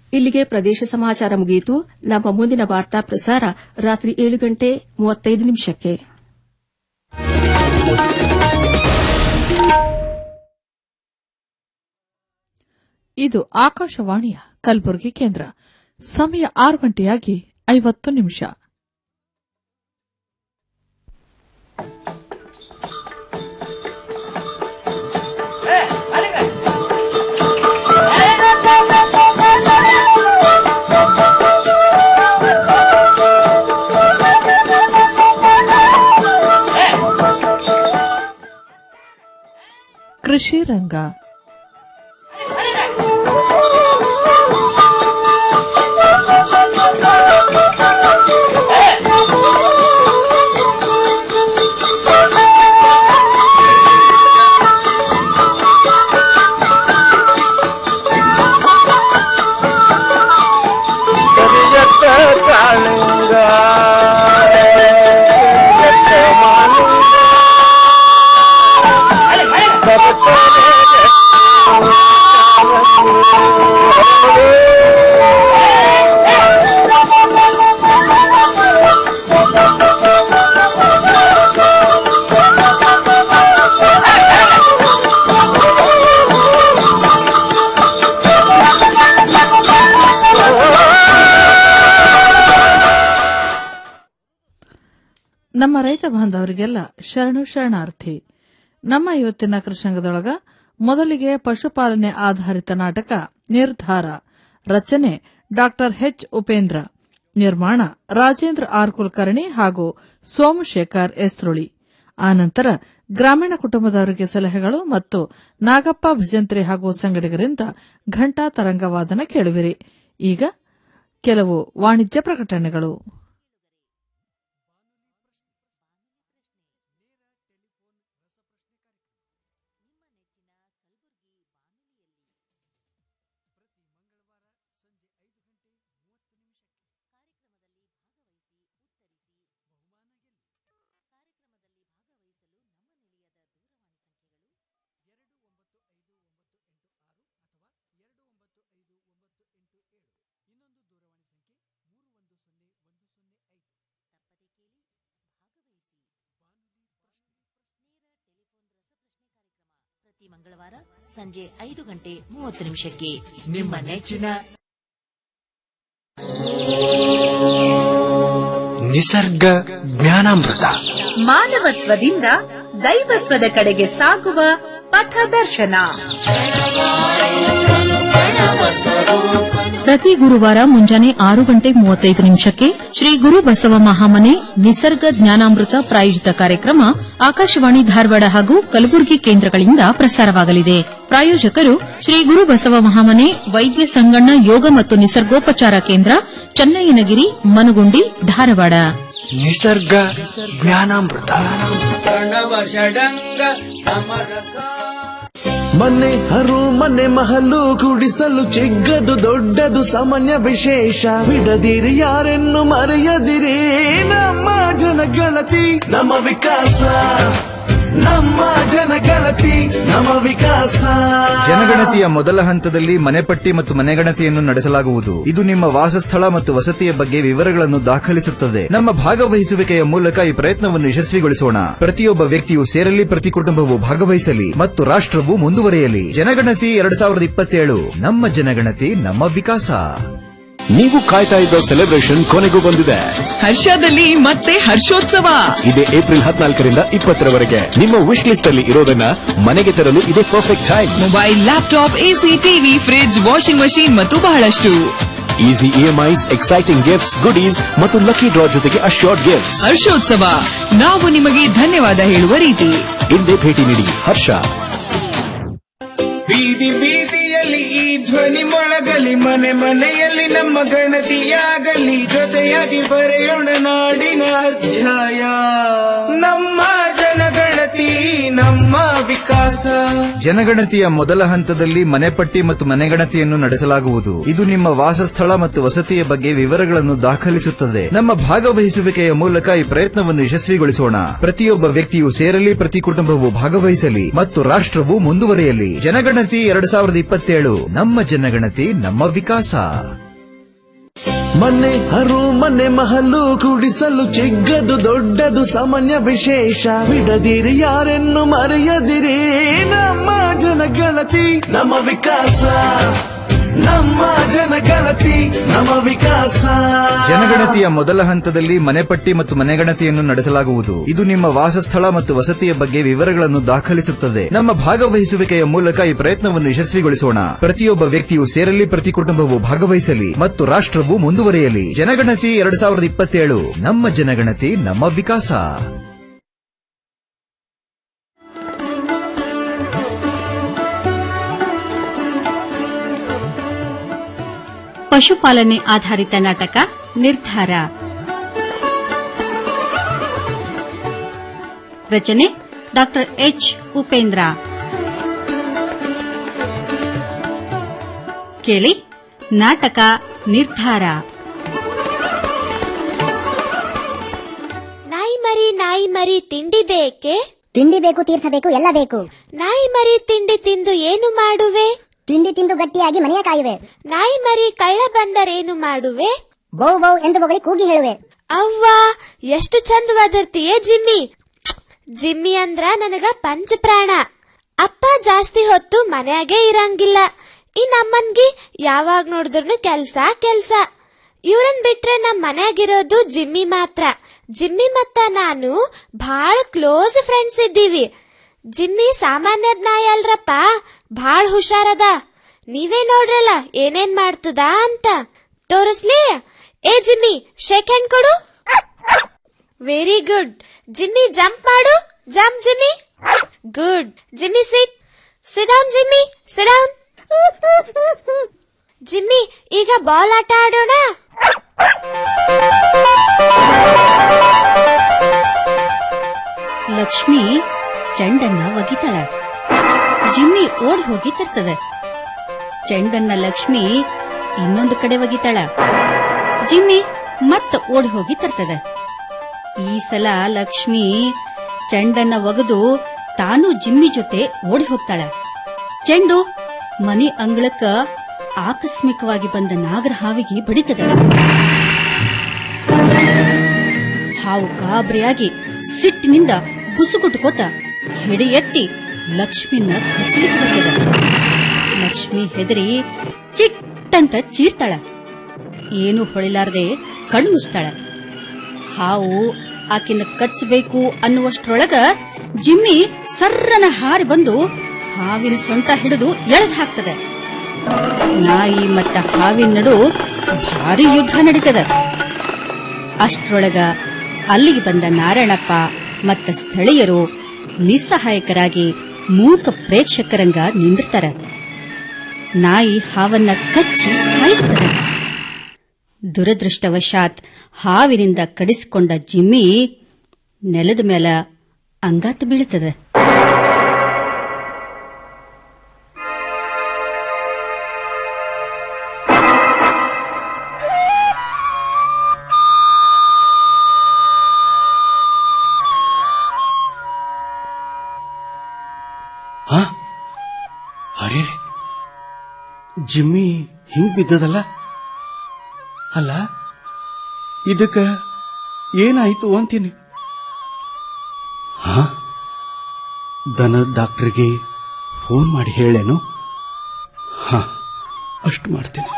ಇಲ್ಲಿಗೆ ಪ್ರದೇಶ ಸಮಾಚಾರ ಮುಗಿಯಿತು ನಮ್ಮ ಮುಂದಿನ ವಾರ್ತಾ ಪ್ರಸಾರ ರಾತ್ರಿ ಏಳು ಗಂಟೆ ಮೂವತ್ತೈದು ನಿಮಿಷಕ್ಕೆ ಇದು ಆಕಾಶವಾಣಿಯ ಕಲಬುರಗಿ ಕೇಂದ್ರ ಸಮಯ ಆರು ಗಂಟೆಯಾಗಿ ಐವತ್ತು ನಿಮಿಷ ಕೃಷಿ ರಂಗ ಕರಿಯತ್ತ ಕಾಳಿಂಗ ಕರಿಯತ್ತ ಮಾಲಿಂಗ ಬರುತ್ತದೆ ನಮ್ಮ ರೈತ ಬಾಂಧವರಿಗೆಲ್ಲ ಶರಣು ಶರಣಾರ್ಥಿ ನಮ್ಮ ಇವತ್ತಿನ ಕೃಷಂಗದೊಳಗ ಮೊದಲಿಗೆ ಪಶುಪಾಲನೆ ಆಧಾರಿತ ನಾಟಕ ನಿರ್ಧಾರ ರಚನೆ ಡಾಕ್ಟರ್ ಎಚ್ ಉಪೇಂದ್ರ ನಿರ್ಮಾಣ ರಾಜೇಂದ್ರ ಆರ್ ಕುಲಕರ್ಣಿ ಹಾಗೂ ಸೋಮಶೇಖರ್ ಎಸ್ರುಳಿ ಆನಂತರ ಗ್ರಾಮೀಣ ಕುಟುಂಬದವರಿಗೆ ಸಲಹೆಗಳು ಮತ್ತು ನಾಗಪ್ಪ ಭಜಂತ್ರಿ ಹಾಗೂ ಸಂಗಡಿಗರಿಂದ ಘಂಟಾ ತರಂಗವಾದನ ಕೇಳುವಿರಿ ಈಗ ಕೆಲವು ವಾಣಿಜ್ಯ ಪ್ರಕಟಣೆಗಳು ಪ್ರತಿ ಮಂಗಳವಾರ ಸಂಜೆ ಐದು ಗಂಟೆ ಮೂವತ್ತು ನಿಮಿಷಕ್ಕೆ ನಿಮ್ಮ ನೆಚ್ಚಿನ ನಿಸರ್ಗ ಜ್ಞಾನಾಮೃತ ಮಾನವತ್ವದಿಂದ ದೈವತ್ವದ ಕಡೆಗೆ ಸಾಗುವ ಪಥದರ್ಶನ ಪ್ರತಿ ಗುರುವಾರ ಮುಂಜಾನೆ ಆರು ಗಂಟೆ ಮೂವತ್ತೈದು ನಿಮಿಷಕ್ಕೆ ಶ್ರೀ ಗುರು ಬಸವ ಮಹಾಮನೆ ನಿಸರ್ಗ ಜ್ಞಾನಾಮೃತ ಪ್ರಾಯೋಜಿತ ಕಾರ್ಯಕ್ರಮ ಆಕಾಶವಾಣಿ ಧಾರವಾಡ ಹಾಗೂ ಕಲಬುರಗಿ ಕೇಂದ್ರಗಳಿಂದ ಪ್ರಸಾರವಾಗಲಿದೆ ಪ್ರಾಯೋಜಕರು ಶ್ರೀ ಗುರು ಬಸವ ಮಹಾಮನೆ ವೈದ್ಯ ಸಂಗಣ್ಣ ಯೋಗ ಮತ್ತು ನಿಸರ್ಗೋಪಚಾರ ಕೇಂದ್ರ ಚನ್ನಯ್ಯನಗಿರಿ ಮನಗುಂಡಿ ಧಾರವಾಡ ನಿಸರ್ಗ ಜ್ಞಾನಾಮೃತ ಮನೆ ಹರು ಮನೆ ಮಹಲು ಗುಡಿಸಲು ಚಿಕ್ಕದು ದೊಡ್ಡದು ಸಾಮಾನ್ಯ ವಿಶೇಷ ಬಿಡದಿರಿ ಯಾರೆನ್ನು ಮರೆಯದಿರಿ ನಮ್ಮ ಜನಗಣತಿ ನಮ್ಮ ವಿಕಾಸ ನಮ್ಮ ಜನಗಣತಿ ನಮ್ಮ ವಿಕಾಸ ಜನಗಣತಿಯ ಮೊದಲ ಹಂತದಲ್ಲಿ ಮನೆಪಟ್ಟಿ ಮತ್ತು ಮನೆಗಣತಿಯನ್ನು ನಡೆಸಲಾಗುವುದು ಇದು ನಿಮ್ಮ ವಾಸಸ್ಥಳ ಮತ್ತು ವಸತಿಯ ಬಗ್ಗೆ ವಿವರಗಳನ್ನು ದಾಖಲಿಸುತ್ತದೆ ನಮ್ಮ ಭಾಗವಹಿಸುವಿಕೆಯ ಮೂಲಕ ಈ ಪ್ರಯತ್ನವನ್ನು ಯಶಸ್ವಿಗೊಳಿಸೋಣ ಪ್ರತಿಯೊಬ್ಬ ವ್ಯಕ್ತಿಯು ಸೇರಲಿ ಪ್ರತಿ ಕುಟುಂಬವು ಭಾಗವಹಿಸಲಿ ಮತ್ತು ರಾಷ್ಟ್ರವು ಮುಂದುವರಿಯಲಿ ಜನಗಣತಿ ಎರಡ್ ಸಾವಿರದ ಇಪ್ಪತ್ತೇಳು ನಮ್ಮ ಜನಗಣತಿ ನಮ್ಮ ವಿಕಾಸ ನೀವು ಕಾಯ್ತಾ ಇದ್ದ ಸೆಲೆಬ್ರೇಷನ್ ಕೊನೆಗೂ ಬಂದಿದೆ ಹರ್ಷದಲ್ಲಿ ಮತ್ತೆ ಹರ್ಷೋತ್ಸವ ಇದೇ ಏಪ್ರಿಲ್ ಹದಿನಾಲ್ಕರಿಂದ ಇಪ್ಪತ್ತರವರೆಗೆ ನಿಮ್ಮ ವಿಶ್ ಲಿಸ್ಟ್ ಅಲ್ಲಿ ಇರೋದನ್ನ ಮನೆಗೆ ತರಲು ಇದೇ perfect time mobile laptop AC TV fridge washing machine ಮತ್ತು ಬಹಳಷ್ಟು easy EMIs exciting gifts goodies ಮತ್ತು ಲಕ್ಕಿ ಡ್ರಾ ಜೊತೆಗೆ ಅಶೋರ್ಡ್ ಗಿಫ್ಟ್ಸ್ ಹರ್ಷೋತ್ಸವ ನಾವು ನಿಮಗೆ ಧನ್ಯವಾದ ಹೇಳುವ ರೀತಿ ಹಿಂದೆ ಭೇಟಿ ನೀಡಿ ಹರ್ಷ ಬೀದಿ ಬೀದಿಯಲ್ಲಿ ಈ ಧ್ವನಿ ಮೊಳಗಲಿ ಮನೆ ಮನೆಯಲ್ಲಿ ನಮ್ಮ ಗಣತಿಯಾಗಲಿ ಜೊತೆಯಾಗಿ ಬರೆಯೋಣ ನಾಡಿನ ಅಧ್ಯಾಯ ನಮ್ಮ ಜನಗಣತಿ ನಮ್ಮ ವಿಕಾಸ ಜನಗಣತಿಯ ಮೊದಲ ಹಂತದಲ್ಲಿ ಮನೆಪಟ್ಟಿ ಮತ್ತು ಮನೆಗಣತಿಯನ್ನು ನಡೆಸಲಾಗುವುದು ಇದು ನಿಮ್ಮ ವಾಸಸ್ಥಳ ಮತ್ತು ವಸತಿಯ ಬಗ್ಗೆ ವಿವರಗಳನ್ನು ದಾಖಲಿಸುತ್ತದೆ ನಮ್ಮ ಭಾಗವಹಿಸುವಿಕೆಯ ಮೂಲಕ ಈ ಪ್ರಯತ್ನವನ್ನು ಯಶಸ್ವಿಗೊಳಿಸೋಣ ಪ್ರತಿಯೊಬ್ಬ ವ್ಯಕ್ತಿಯು ಸೇರಲಿ ಪ್ರತಿ ಕುಟುಂಬವು ಭಾಗವಹಿಸಲಿ ಮತ್ತು ರಾಷ್ಟ್ರವು ಮುಂದುವರಿಯಲಿ ಜನಗಣತಿ ಎರಡು ಸಾವಿರದ ಇಪ್ಪತ್ತೇಳು ನಮ್ಮ ಜನಗಣತಿ ನಮ್ಮ ವಿಕಾಸ ಮನೆ ಹರು ಮನೆ ಮಹಲು ಗುಡಿಸಲು ಚಿಕ್ಕದು ದೊಡ್ಡದು ಸಾಮಾನ್ಯ ವಿಶೇಷ ಬಿಡದಿರಿ ಯಾರೆನ್ನು ಮರೆಯದಿರಿ ನಮ್ಮ ಜನಗಣತಿ ನಮ್ಮ ವಿಕಾಸ ನಮ್ಮ ಜನಗಣತಿ ನಮ್ಮ ವಿಕಾಸ ಜನಗಣತಿಯ ಮೊದಲ ಹಂತದಲ್ಲಿ ಮನೆಪಟ್ಟಿ ಮತ್ತು ಮನೆಗಣತಿಯನ್ನು ನಡೆಸಲಾಗುವುದು ಇದು ನಿಮ್ಮ ವಾಸಸ್ಥಳ ಮತ್ತು ವಸತಿಯ ಬಗ್ಗೆ ವಿವರಗಳನ್ನು ದಾಖಲಿಸುತ್ತದೆ ನಮ್ಮ ಭಾಗವಹಿಸುವಿಕೆಯ ಮೂಲಕ ಈ ಪ್ರಯತ್ನವನ್ನು ಯಶಸ್ವಿಗೊಳಿಸೋಣ ಪ್ರತಿಯೊಬ್ಬ ವ್ಯಕ್ತಿಯು ಸೇರಲಿ ಪ್ರತಿ ಕುಟುಂಬವು ಭಾಗವಹಿಸಲಿ ಮತ್ತು ರಾಷ್ಟ್ರವು ಮುಂದುವರಿಯಲಿ ಜನಗಣತಿ ಎರಡು ಸಾವಿರದ ಇಪ್ಪತ್ತೇಳು ನಮ್ಮ ಜನಗಣತಿ ನಮ್ಮ ವಿಕಾಸ ಪಶುಪಾಲನೆ ಆಧಾರಿತ ನಾಟಕ ನಿರ್ಧಾರ ರಚನೆ ಡಾ ಎಚ್ ಉಪೇಂದ್ರ ಕೇಳಿ ನಾಟಕ ನಿರ್ಧಾರ ನಾಯಿ ಮರಿ ನಾಯಿ ಮರಿ ತಿಂಡಿ ಬೇಕೆ ತಿಂಡಿ ಬೇಕು ತೀರ್ಥ ಬೇಕು ಎಲ್ಲ ಬೇಕು ನಾಯಿ ಮರಿ ತಿಂಡಿ ತಿಂದು ಏನು ಮಾಡುವೆ ತಿಂಡಿ ತಿಂದು ಗಟ್ಟಿಯಾಗಿ ಮನೆಯ ಕಾಯುವೆ ನಾಯಿ ಮರಿ ಕಳ್ಳ ಬಂದರೇನು ಮಾಡುವೆ ಬೌ ಬೌ ಎಂದು ಬೊಗಳಿ ಕೂಗಿ ಹೇಳುವೆ ಅವ್ವ ಎಷ್ಟು ಚಂದ ವದರ್ತಿಯೇ ಜಿಮ್ಮಿ ಜಿಮ್ಮಿ ಅಂದ್ರ ನನಗ ಪಂಚ ಪ್ರಾಣ ಅಪ್ಪ ಜಾಸ್ತಿ ಹೊತ್ತು ಮನ್ಯಾಗೆ ಇರಂಗಿಲ್ಲ ಈ ನಮ್ಮನ್ಗಿ ಯಾವಾಗ ನೋಡಿದ್ರು ಕೆಲ್ಸ ಕೆಲ್ಸ ಇವ್ರನ್ ಬಿಟ್ರೆ ನಮ್ ಮನ್ಯಾಗಿರೋದು ಜಿಮ್ಮಿ ಮಾತ್ರ ಜಿಮ್ಮಿ ಮತ್ತ ನಾನು ಬಹಳ ಕ್ಲೋಸ್ ಫ್ರೆಂಡ್ಸ್ ಇದ್ದೀವಿ ಜಿಮ್ಮಿ ಸಾಮಾನ್ಯದ್ ನಾಯಿ ಅಲ್ರಪ್ಪ ಭಾಳ ಹುಷಾರದ ನೀವೇ ನೋಡ್ರಲ್ಲ ಏನೇನ್ ಮಾಡ್ತದ ಅಂತ ತೋರಿಸ್ಲಿ ಏ ಜಿಮ್ಮಿ ಶೇಕ್ ಹ್ಯಾಂಡ್ ಕೊಡು ವೆರಿ ಗುಡ್ ಜಿಮ್ಮಿ ಜಂಪ್ ಮಾಡು jump Jimmy good Jimmy sit sit down Jimmy sit down Jimmy ಈಗ ಬಾಲ್ ಆಟ ಆಡೋಣ ಲಕ್ಷ್ಮಿ ಚೆಂಡನ್ನ ಒಗಿತಾಳ ಜಿಮ್ಮಿ ಓಡ್ ಹೋಗಿ ತರ್ತದೆ ಚೆಂಡನ್ನ ಲಕ್ಷ್ಮಿ ಇನ್ನೊಂದು ಕಡೆ ಒಗಿತಾಳ ಜಿಮ್ಮಿ ಮತ್ತ ಓಡ್ ಹೋಗಿ ತರ್ತದೆ ಈ ಸಲ ಲಕ್ಷ್ಮಿ ಚೆಂಡನ್ನ ಒಗೆದು ತಾನು ಜಿಮ್ಮಿ ಜೊತೆ ಓಡಿ ಹೋಗ್ತಾಳ ಚೆಂಡು ಮನಿ ಅಂಗಳಕ್ಕ ಆಕಸ್ಮಿಕವಾಗಿ ಬಂದ ನಾಗರ ಹಾವಿಗೆ ಬಡಿತದ ಹಾವು ಗಾಬರಿಯಾಗಿ ಸಿಟ್ಟಿನಿಂದ ಬುಸುಗುಟ್ಕೋತ ಹೆಡೆ ಎತ್ತಿ ಲಕ್ಷ್ಮಿನ ಕಚ್ಚಲಿಕ್ಕೆ ಬರ್ತದ ಲಕ್ಷ್ಮಿ ಹೆದರಿ ಚಿಟ್ಟಂತ ಚೀರ್ತಾಳ ಏನು ಹೊಳಿಲಾರ್ದೆ ಕಣ್ಣು ಮುಚ್ತಾಳ ಹಾವು ಆಕಿನ ಕಚ್ಚಬೇಕು ಅನ್ನುವಷ್ಟ್ರೊಳಗ ಜಿಮ್ಮಿ ಸರ್ರನ ಹಾರಿ ಬಂದು ಹಾವಿನ ಸೊಂಟ ಹಿಡಿದು ಎಳೆದು ಹಾಕ್ತದೆ ನಾಯಿ ಮತ್ತ ಹಾವಿನ ನಡು ಭಾರಿ ಯುದ್ಧ ನಡೀತದ ಅಷ್ಟ್ರೊಳಗ ಅಲ್ಲಿಗೆ ಬಂದ ನಾರಾಯಣಪ್ಪ ಮತ್ತ ಸ್ಥಳೀಯರು ನಿಸ್ಸಹಾಯಕರಾಗಿ ಮೂಕ ಪ್ರೇಕ್ಷಕರಂಗ ನಿಂದಿರ್ತಾರ ನಾಯಿ ಹಾವನ್ನ ಕಚ್ಚಿ ಸಾಯಿಸ್ತದೆ ದುರದೃಷ್ಟವಶಾತ್ ಹಾವಿನಿಂದ ಕಡಿಸಿಕೊಂಡ ಜಿಮ್ಮಿ ನೆಲದ ಮೇಲ ಅಂಗಾತ ಬೀಳುತ್ತದೆ ಹಾ ಅರೆ ಜಿಮ್ಮಿ ಹಿಂಗ್ ಬಿದ್ದದಲ್ಲ ಅಲ್ಲ ಇದಕ್ಕ ಏನಾಯ್ತು ಅಂತೀನಿ ಹಾ ದನದ ಡಾಕ್ಟರ್ಗೆ ಫೋನ್ ಮಾಡಿ ಹೇಳೇನು ಹಾ ಅಷ್ಟು ಮಾಡ್ತೀನಿ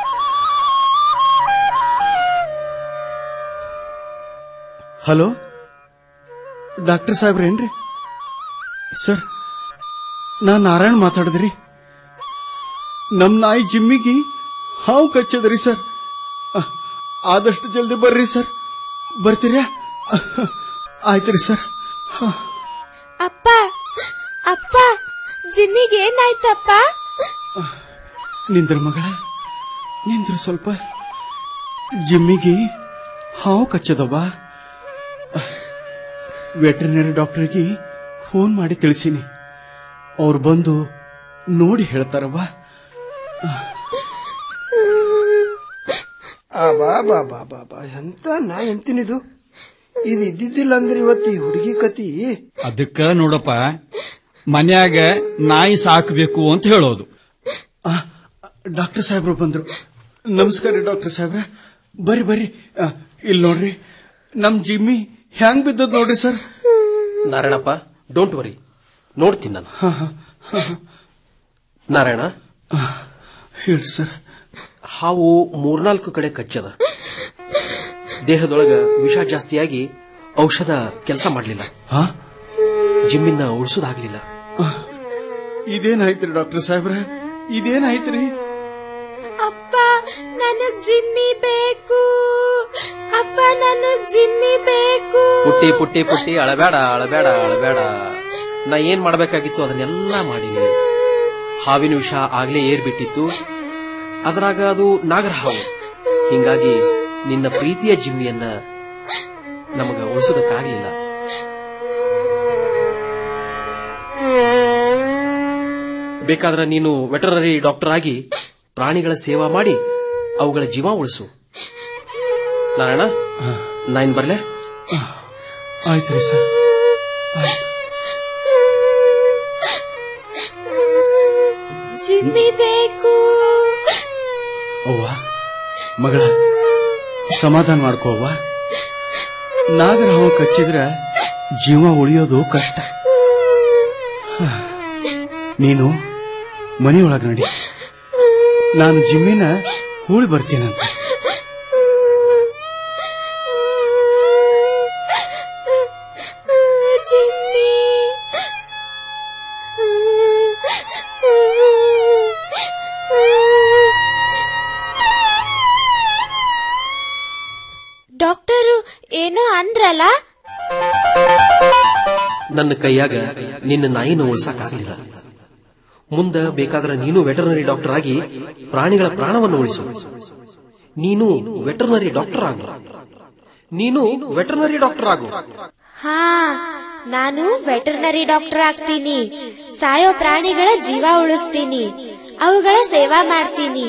ಹಲೋ ಡಾಕ್ಟರ್ ಸಾಹೇಬ್ರೇನ್ರಿ ಸರ್ ನಾ ನಾರಾಯಣ್ ಮಾತಾಡಿದ್ರಿ ನಮ್ ನಾಯಿ ಜಿಮ್ಮಿಗೆ ಹಾವು ಕಚ್ಚದ್ರಿ ಸರ್ ಅಹ್, ಆದಷ್ಟು ಜಲ್ದಿ ಬರ್ರಿ ಸರ್ ಬರ್ತೀರಾ ಆಯ್ತ್ರಿ ಸರ್ ಹ. ಅಪ್ಪ ಅಪ್ಪ ಜಿಮ್ಮಿಗೆ ಏನಾಯ್ತಪ್ಪ ನಿಂದ್ರ ಮಗಳ ನಿಂದ್ರ ಸ್ವಲ್ಪ ಜಿಮ್ಮಿಗೆ ಹಾವು ಕಚ್ಚದವ್ವ ವೆಟರ್ನರಿ ಡಾಕ್ಟರ್ಗೆ ಫೋನ್ ಮಾಡಿ ತಿಳಿಸೀನಿ ಅವ್ರು ಬಂದು ನೋಡಿ ಹೇಳ್ತಾರವ್ವ ಆ ಬಾ ಬಾ ಬಾ ಬಾ ಬಾ ಎಂತ ನಾ ಎಂತಿನಿದು ಇದು ಇದ್ದಿದ್ದಿಲ್ಲ ಅಂದ್ರೆ ಇವತ್ತು ಈ ಹುಡುಗಿ ಕತಿ ಅದಕ್ಕ ನೋಡಪ್ಪ ಮನ್ಯಾಗ ನಾಯಿ ಸಾಕಬೇಕು ಅಂತ ಹೇಳೋದು ಡಾಕ್ಟರ್ ಸಾಹೇಬ್ರು ಬಂದ್ರು ನಮಸ್ಕಾರ ಡಾಕ್ಟರ್ ಸಾಹೇಬ್ರ ಬರ್ರಿ ಬರ್ರಿ ಆ, ಇಲ್ಲಿ ನೋಡ್ರಿ ನಮ್ ಜಿಮ್ಮಿ ಹ್ಯಾಂಗ್ ಬಿದ್ದದ್ ನೋಡ್ರಿ ಸರ್ ನಾರಾಯಣಪ್ಪ ಡೋಂಟ್ ವರಿ ನೋಡ್ತೀನಿ ನಾನು ನಾರಾಯಣ ಹೇಳ್ರಿ ಸರ್ ಹಾವು ಮೂರ್ನಾಲ್ಕು ಕಡೆ ಕಚ್ಚದ ದೇಹದೊಳಗ ವಿಷ ಜಾಸ್ತಿಯಾಗಿ ಔಷಧ ಕೆಲಸ ಮಾಡ್ಲಿಲ್ಲ ಹಾ ಜಿಮ್ಮಿನ ಉಳಿಸೋದಾಗ್ಲಿಲ್ಲ ಇದೇನಾಯ್ತ್ರಿ ಡಾಕ್ಟರ್ ಸಾಹೇಬ್ರ ಇದೇನಾಯ್ತ್ರಿ ಅಪ್ಪ ನನಗ್ ಜಿಮ್ಮಿ ಬೇಕು ಅಪ್ಪ ನನಗ್ ಜಿಮ್ಮಿ ಬೇಕು ಪುಟ್ಟಿ ಪುಟ್ಟಿ ಪುಟ್ಟಿ ಅಳಬೇಡ ಅಳಬೇಡ ಅಳಬೇಡ ನಾ ಏನ್ ಮಾಡ್ಬೇಕಾಗಿತ್ತು ಅದನ್ನೆಲ್ಲ ಮಾಡೀನಿ ಹಾವಿನ ವಿಷ ಆಗ್ಲೇ ಏರ್ಬಿಟ್ಟಿತ್ತು ಅದ್ರಾಗ ಅದು ನಾಗರ ಹಾವು ಹಿಂಗಾಗಿ ನಿನ್ನ ಪ್ರೀತಿಯ ಜಿಮ್ಮಿಯನ್ನ ನಮಗ ಉಳಿಸೋದಕ್ಕಾಗ್ಲಿಲ್ಲ ಬೇಕಾದ್ರೆ ನೀನು ವೆಟರನರಿ ಡಾಕ್ಟರ್ ಆಗಿ ಪ್ರಾಣಿಗಳ ಸೇವಾ ಮಾಡಿ ಅವುಗಳ ಜೀವ ಉಳಿಸು ನಾರಾಯಣ ನಾಯಿನ್ ಬರ್ಲೆ ಆಯ್ತ್ರಿ ಸರ್ ಜಿಮ್ಮಿ ಬೇಕು ಅವ್ವ ಮಗಳ ಸಮಾಧಾನ ಮಾಡ್ಕೋ ಅವ್ವ ನಾಗರ ಹಾವು ಕಚ್ಚಿದ್ರ ಜೀವ ಉಳಿಯೋದು ಕಷ್ಟ ನೀನು ಮನೆಯೊಳಗ ನಡಿ ನಾನು ಜಿಮ್ಮಿನ ಹೂಳಿ ಬರ್ತೀನಂತ ಜಿಮ್ಮಿ ಡಾಕ್ಟರು ಏನೋ ಅಂದ್ರಲ್ಲ ನನ್ನ ಕೈಯಾಗ ನಿನ್ನ ನಾಯಿನ ಉಳಿಸಕ್ಕಾಗಲಿಲ್ಲ ಮುಂದ ಬೇಕಾದ್ರೆ ನೀನು ವೆಟರ್ನರಿ ಡಾಕ್ಟರ್ ಆಗಿ ಪ್ರಾಣಿಗಳ ಪ್ರಾಣವನ್ನು ಉಳಿಸು ನೀನು ವೆಟರ್ನರಿ ಡಾಕ್ಟರ್ ಆಗು ನೀನು ವೆಟರ್ನರಿ ಡಾಕ್ಟರ್ ಆಗು ಹಾ ನಾನು ವೆಟರ್ನರಿ ಡಾಕ್ಟರ್ ಆಗ್ತೀನಿ ಸಾಯೋ ಪ್ರಾಣಿಗಳ ಜೀವ ಉಳಿಸ್ತೀನಿ ಅವುಗಳ ಸೇವಾ ಮಾಡ್ತೀನಿ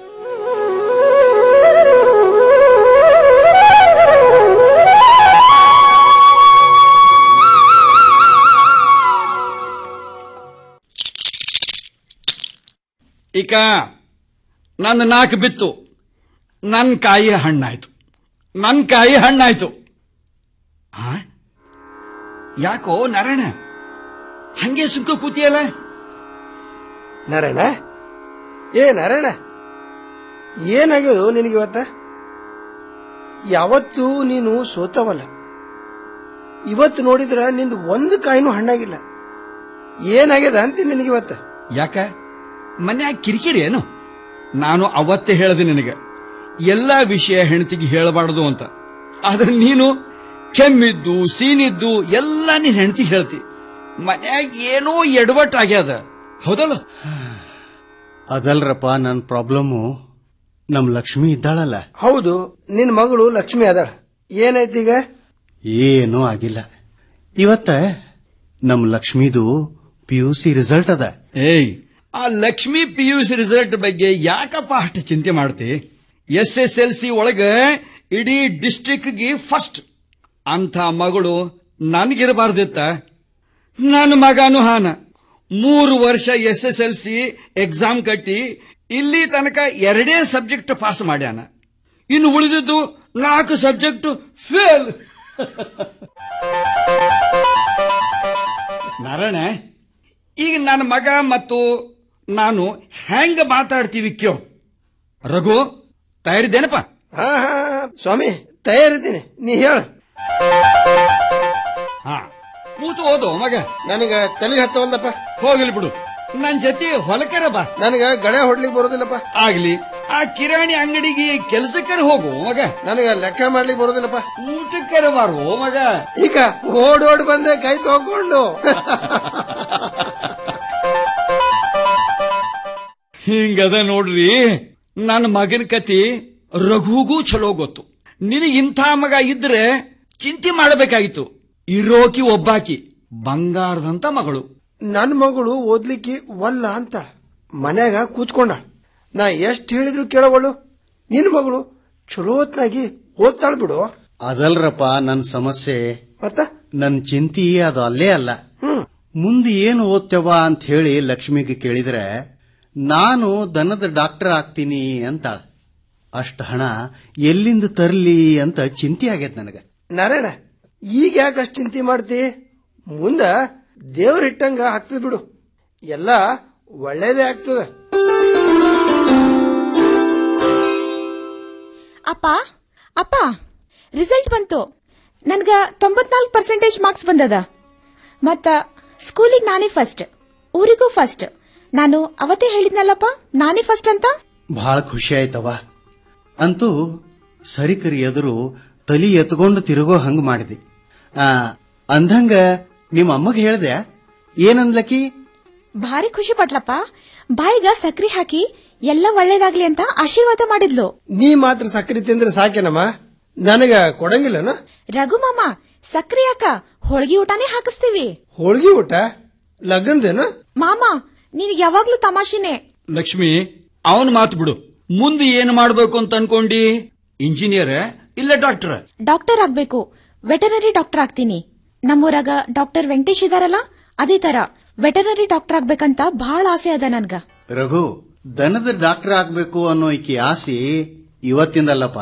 ಈಗ ನನ್ನ ನಾಲ್ಕು ಬಿತ್ತು ನನ್ನ ಕಾಯಿ ಹಣ್ಣಾಯ್ತು ನನ್ನ ಕಾಯಿ ಹಣ್ಣಾಯ್ತು ಆ? ಯಾಕೋ ನಾರಾಯಣ ಹಂಗೆ ಸುಕ್ಕ ಕೂತಿಯಲ್ಲ ನಾರಾಯಣ ಏ ನಾರಾಯಣ ಏನಾಗ್ಯದು ನಿನಗೆ ಇವತ್ತ ಯಾವತ್ತೂ ನೀನು ಸೋತವಲ್ಲ ಇವತ್ತು ನೋಡಿದ್ರ ನಿಂದು ಒಂದು ಕಾಯಿನೂ ಹಣ್ಣಾಗಿಲ್ಲ ಏನಾಗ್ಯದ ಅಂತ ನಿನಗೆ ಇವತ್ತ ಯಾಕ ಮನ್ಯಾಗ ಕಿರಿಕಿರಿ ಏನು ನಾನು ಅವತ್ತೇ ಹೇಳ್ದೆ ನಿನಗೆ ಎಲ್ಲಾ ವಿಷಯ ಹೆಂಡತಿಗೆ ಹೇಳಬಾರದು ಅಂತ ಆದ್ರೆ ನೀನು ಕೆಮ್ಮಿದ್ದು ಸೀನಿದ್ದು ಎಲ್ಲ ನೀನ್ ಹೆಂಡತಿಗೆ ಹೇಳ್ತಿ ಮನ್ಯಾಗ ಏನೋ ಎಡವಟ್ಟಾಗ್ಯದ ಹೌದಲ್ಲ ಅದಲ್ರಪ್ಪ ನನ್ನ ಪ್ರಾಬ್ಲಮ್ಮು ನಮ್ ಲಕ್ಷ್ಮಿ ಇದ್ದಾಳಲ್ಲ ಹೌದು ನಿನ್ ಮಗಳು ಲಕ್ಷ್ಮಿ ಅದಾಳ ಏನಾಯ್ತು ಈಗ ಏನೂ ಆಗಿಲ್ಲ ಇವತ್ತ ನಮ್ ಲಕ್ಷ್ಮಿದು ಪಿ ಯು ಸಿ ರಿಸಲ್ಟ್ ಅದ ಏಯ್ ಆ Lakshmi P U C result ಬಗ್ಗೆ ಯಾಕಪ್ಪ ಅಷ್ಟು ಚಿಂತೆ ಮಾಡ್ತಿ ಎಸ್ ಎಸ್ ಎಲ್ ಸಿ ಒಳಗ ಇಡೀ ಡಿಸ್ಟ್ರಿಕ್ಟ್ಗೆ ಫಸ್ಟ್ ಅಂತ ಮಗಳು ನನಗಿರಬಾರ್ದಿತ್ತ ನನ್ನ ಮಗನು ಹಾನ ಮೂರು ವರ್ಷ S S L C exam ಕಟ್ಟಿ ಇಲ್ಲಿ ತನಕ ಎರಡೇ ಸಬ್ಜೆಕ್ಟ್ ಪಾಸ್ ಮಾಡ್ಯಾನ ಇನ್ನು ಉಳಿದಿದ್ದು ನಾಲ್ಕು ಸಬ್ಜೆಕ್ಟ್ ಫೇಲ್ ನಾರಾಯಣ ಈಗ ನನ್ನ ಮಗ ಮತ್ತು ನಾನು ಹೆಂಗ ಮಾತಾಡ್ತೀವಿ ಕ್ಯೋ ರಘು ತಯಾರಿದ್ದೇನಪ್ಪ ಹಾ ಹಾ ಹಾ, ಸ್ವಾಮಿ ತಯಾರಿದ್ದೀನಿ ನೀ ಹೇಳ ಹಾ ಕೂತು ಓದು ಮಗ ನನಗ ತಲೆಗೆ ಹತ್ತವಲ್ದಪ್ಪ ಹೋಗಲಿ ಬಿಡು ನನ್ ಜೊತೆ ಹೊಲಕರ ಬಾ ನನಗ ಗಳೆ ಹೊಡ್ಲಿಕ್ಕೆ ಬರೋದಿಲ್ಲಪ್ಪ ಆಗ್ಲಿ ಆ ಕಿರಾಣಿ ಅಂಗಡಿಗೆ ಕೆಲಸಕ್ಕರ ಹೋಗು ಮಗ ನನಗ ಲೆಕ್ಕ ಮಾಡ್ಲಿಕ್ಕೆ ಬರೋದಿಲ್ಲಪ್ಪ ಊಟಕ್ಕರ ಬಾರು ಮಗ ಈಗ ಓಡ್ ಓಡ್ ಬಂದೆ ಕೈ ತಗೊಂಡು ಹಿಂಗದ ನೋಡ್ರಿ ನನ್ನ ಮಗನ ಕತಿ ರಘುಗೂ ಚಲೋ ಗೊತ್ತು ನಿನಗೆ ಇಂಥ ಮಗ ಇದ್ರೆ ಚಿಂತೆ ಮಾಡಬೇಕಾಗಿತ್ತು ಇರೋಕಿ ಒಬ್ಬಾಕಿ ಬಂಗಾರದಂತ ಮಗಳು ನನ್ನ ಮಗಳು ಓದ್ಲಿಕ್ಕೆ ವಲ್ಲ ಅಂತಾಳ ಮನ್ಯಾಗ ಕೂತ್ಕೊಂಡಾಳ ನಾ ಎಷ್ಟ್ ಹೇಳಿದ್ರು ಕೇಳವಳು ನಿನ್ ಮಗಳು ಚಲೋತ್ನಾಗಿ ಓದ್ತಾಳ ಬಿಡು ಅದಲ್ರಪ್ಪ ನನ್ನ ಸಮಸ್ಯೆ ಮತ್ತ ನನ್ನ ಚಿಂತಿ ಅದು ಅಲ್ಲೇ ಅಲ್ಲ ಮುಂದೆ ಏನು ಓದ್ತೇವ ಅಂತ ಹೇಳಿ ಲಕ್ಷ್ಮಿಗೆ ಕೇಳಿದ್ರೆ ನಾನು ದನದ ಡಾಕ್ಟರ್ ಆಗ್ತೀನಿ ಅಂತಾಳ ಅಷ್ಟು ಹಣ ಎಲ್ಲಿಂದ ತರ್ಲಿ ಅಂತ ಚಿಂತೆ ಆಗೈತೆ ನನಗೆ ನಾರಾಯಣ ಈಗ ಯಾಕೆ ಅಷ್ಟು ಚಿಂತೆ ಮಾಡ್ತಿ ಮುಂದ ದೇವ್ರ ಇಟ್ಟಂಗ ಆಗ್ತದ ಬಿಡು ಎಲ್ಲ ಒಳ್ಳೇದೇ ಆಗ್ತದ ಅಪ್ಪ ಅಪ್ಪ ರಿಸಲ್ಟ್ ಬಂತು ನನ್ಗ ತೊಂಬತ್ನಾಲ್ಕು ಪರ್ಸೆಂಟೇಜ್ ಮಾರ್ಕ್ಸ್ ಬಂದದ ಮತ್ತ ಸ್ಕೂಲಿಗೆ ನಾನೇ ಫಸ್ಟ್ ಊರಿಗೂ ಫಸ್ಟ್ ನಾನು ಅವತ್ತೇ ಹೇಳಿದ್ನಲ್ಲಪ್ಪ ನಾನೇ ಫಸ್ಟ್ ಅಂತ ಬಹಳ ಖುಷಿ ಆಯ್ತವ ಅಂತೂ ಸರಿಕರಿ ಎದುರು ತಲಿ ಎತ್ಕೊಂಡು ತಿರುಗೋ ಹಂಗ ಮಾಡಿದೆ ಆ, ಅಂದಂಗ ನಿಮ್ಮ ಅಮ್ಮಗ್ ಹೇಳ್ದೆ ಏನಂದ್ಲಕಿ ಭಾರಿ ಖುಷಿ ಪಟ್ಲಪ್ಪ ಬಾಯಿಗ ಸಕ್ರಿ ಹಾಕಿ ಎಲ್ಲ ಒಳ್ಳೇದಾಗ್ಲಿ ಅಂತ ಆಶೀರ್ವಾದ ಮಾಡಿದ್ಲು ನೀ ಮಾತ್ರ ಸಕ್ಕರೆ ತಿಂದ್ರೆ ಸಾಕೇನಮ್ಮ ನನಗ ಕೊಡಂಗಿಲ್ಲನ ರಘು ಮಾಮ ಸಕ್ರಿ ಯಾಕ ಹೋಳ್ಗಿ ಊಟನೇ ಹಾಕಿಸ್ತೀವಿ ಹೋಳ್ಗಿ ಊಟ ಲಗ್ನದೇನು ಮಾಮ ನಿನಗೆ ಯಾವಾಗ್ಲೂ ತಮಾಷೆನೆ ಲಕ್ಷ್ಮಿ ಅವನ್ ಮಾತು ಬಿಡು ಮುಂದೆ ಏನ್ ಮಾಡ್ಬೇಕು ಅಂತ ಅನ್ಕೊಂಡಿ ಇಂಜಿನಿಯರ್ ಇಲ್ಲ ಡಾಕ್ಟರ್ ಡಾಕ್ಟರ್ ಆಗ್ಬೇಕು ವೆಟನರಿ ಡಾಕ್ಟರ್ ಆಗ್ತೀನಿ ನಮ್ಮೂರಾಗ ಡಾಕ್ಟರ್ ವೆಂಕಟೇಶ್ ಇದಾರಲ್ಲ ಅದೇ ತರ ವೆಟನರಿ ಡಾಕ್ಟರ್ ಆಗ್ಬೇಕಂತ ಬಹಳ ಆಸೆ ಅದ ನನ್ಗ ರಘು ದನದ ಡಾಕ್ಟರ್ ಆಗ್ಬೇಕು ಅನ್ನೋ ಈಕಿ ಆಸೆ ಇವತ್ತಿಂದಲ್ಲಪ್ಪ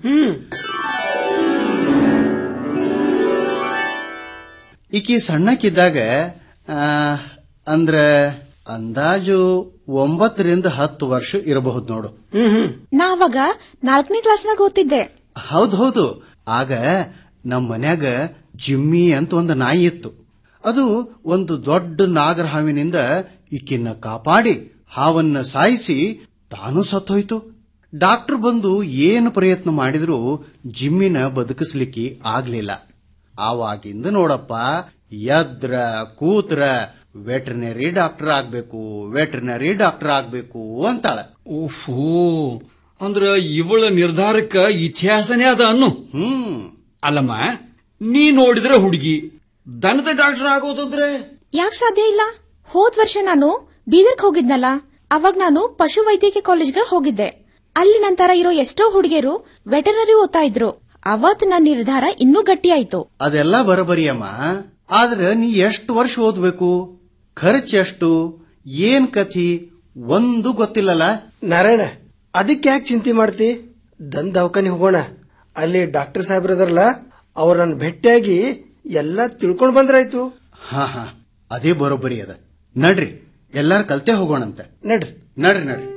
ಈಕಿ ಸಣ್ಣಕ್ಕಿದ್ದಾಗ ಆ, ಅಂದ್ರ ಅಂದಾಜು ಒಂಬತ್ತರಿಂದ ಹತ್ತು ವರ್ಷ ಇರಬಹುದು ನೋಡು ನಾ ಅವಾಗ ನಾಲ್ಕನೇ ಕ್ಲಾಸ್ನಾಗ ಓದ್ತಿದ್ದೆ ಹೌದ್ ಹೌದು ಆಗ ನಮ್ಮ ಮನ್ಯಾಗ ಜಿಮ್ಮಿ ಅಂತ ಒಂದು ನಾಯಿ ಇತ್ತು ಅದು ಒಂದು ದೊಡ್ಡ ನಾಗರ ಹಾವಿನಿಂದ ಈಕಿನ್ನ ಕಾಪಾಡಿ ಹಾವನ್ನ ಸಾಯಿಸಿ ತಾನು ಸತ್ತೋಯ್ತು ಡಾಕ್ಟರ್ ಬಂದು ಏನು ಪ್ರಯತ್ನ ಮಾಡಿದ್ರು ಜಿಮ್ಮಿನ ಬದುಕಿಸ್ಲಿಕ್ಕೆ ಆಗ್ಲಿಲ್ಲ ಆವಾಗಿಂದ ನೋಡಪ್ಪ ಎದ್ರ ಕೂತ್ರ ವೆಟರ್ನರಿ ಡಾಕ್ಟರ್ ಆಗ್ಬೇಕು ವೆಟರ್ನರಿ ಡಾಕ್ಟರ್ ಆಗ್ಬೇಕು ಅಂತಾಳ ಓಫೋ ಅಂದ್ರ ಇವಳ ನಿರ್ಧಾರಕ್ಕ ಇತಿಹಾಸನೇ ಅದ ಅನ್ನು ಹ್ಮ್ ಅಲ್ಲಮ್ಮ ನೀ ನೋಡಿದ್ರೆ ಹುಡುಗಿ ದನದ ಡಾಕ್ಟರ್ ಆಗೋದಂದ್ರೆ ಯಾಕೆ ಸಾಧ್ಯ ಇಲ್ಲ ಹೋದ್ ವರ್ಷ ನಾನು ಬೀದರ್ಗ್ ಹೋಗಿದ್ನಲ್ಲ ಅವಾಗ ನಾನು ಪಶು ವೈದ್ಯಕೀಯ ಕಾಲೇಜ್ಗೆ ಹೋಗಿದ್ದೆ ಅಲ್ಲಿ ನಂತರ ಇರೋ ಎಷ್ಟೋ ಹುಡುಗಿಯರು ವೆಟನರಿ ಓದ್ತಾ ಇದ್ರು ಅವತ್ ನನ್ನ ನಿರ್ಧಾರ ಇನ್ನೂ ಗಟ್ಟಿಯಾಯ್ತು ಅದೆಲ್ಲ ಬರಬರಿ ಅಮ್ಮ ಆದ್ರೆ ನೀ ಎಷ್ಟು ವರ್ಷ ಓದ್ಬೇಕು ಖರ್ಚು ಎಷ್ಟು ಏನ್ ಕಥಿ ಒಂದು ಗೊತ್ತಿಲ್ಲಲ್ಲ ನಾರಾಯಣ ಅದಕ್ಕೆ ಯಾಕೆ ಚಿಂತೆ ಮಾಡ್ತಿ ದಂದ ದವಾಖಾನೆ ಹೋಗೋಣ ಅಲ್ಲಿ ಡಾಕ್ಟರ್ ಸಾಹೇಬ್ರದಾರಲ್ಲ ಅವ್ರನ್ನ ಭೇಟಿಯಾಗಿ ಎಲ್ಲ ತಿಳ್ಕೊಂಡ್ ಬಂದ್ರಾಯ್ತು ಹಾ ಹಾ ಅದೇ ಬರೋಬ್ಬರಿ ಅದ ನಡ್ರಿ ಎಲ್ಲಾರು ಕಲ್ತೆ ಹೋಗೋಣಂತೆ ನಡ್ರಿ ನಡ್ರಿ ನಡ್ರಿ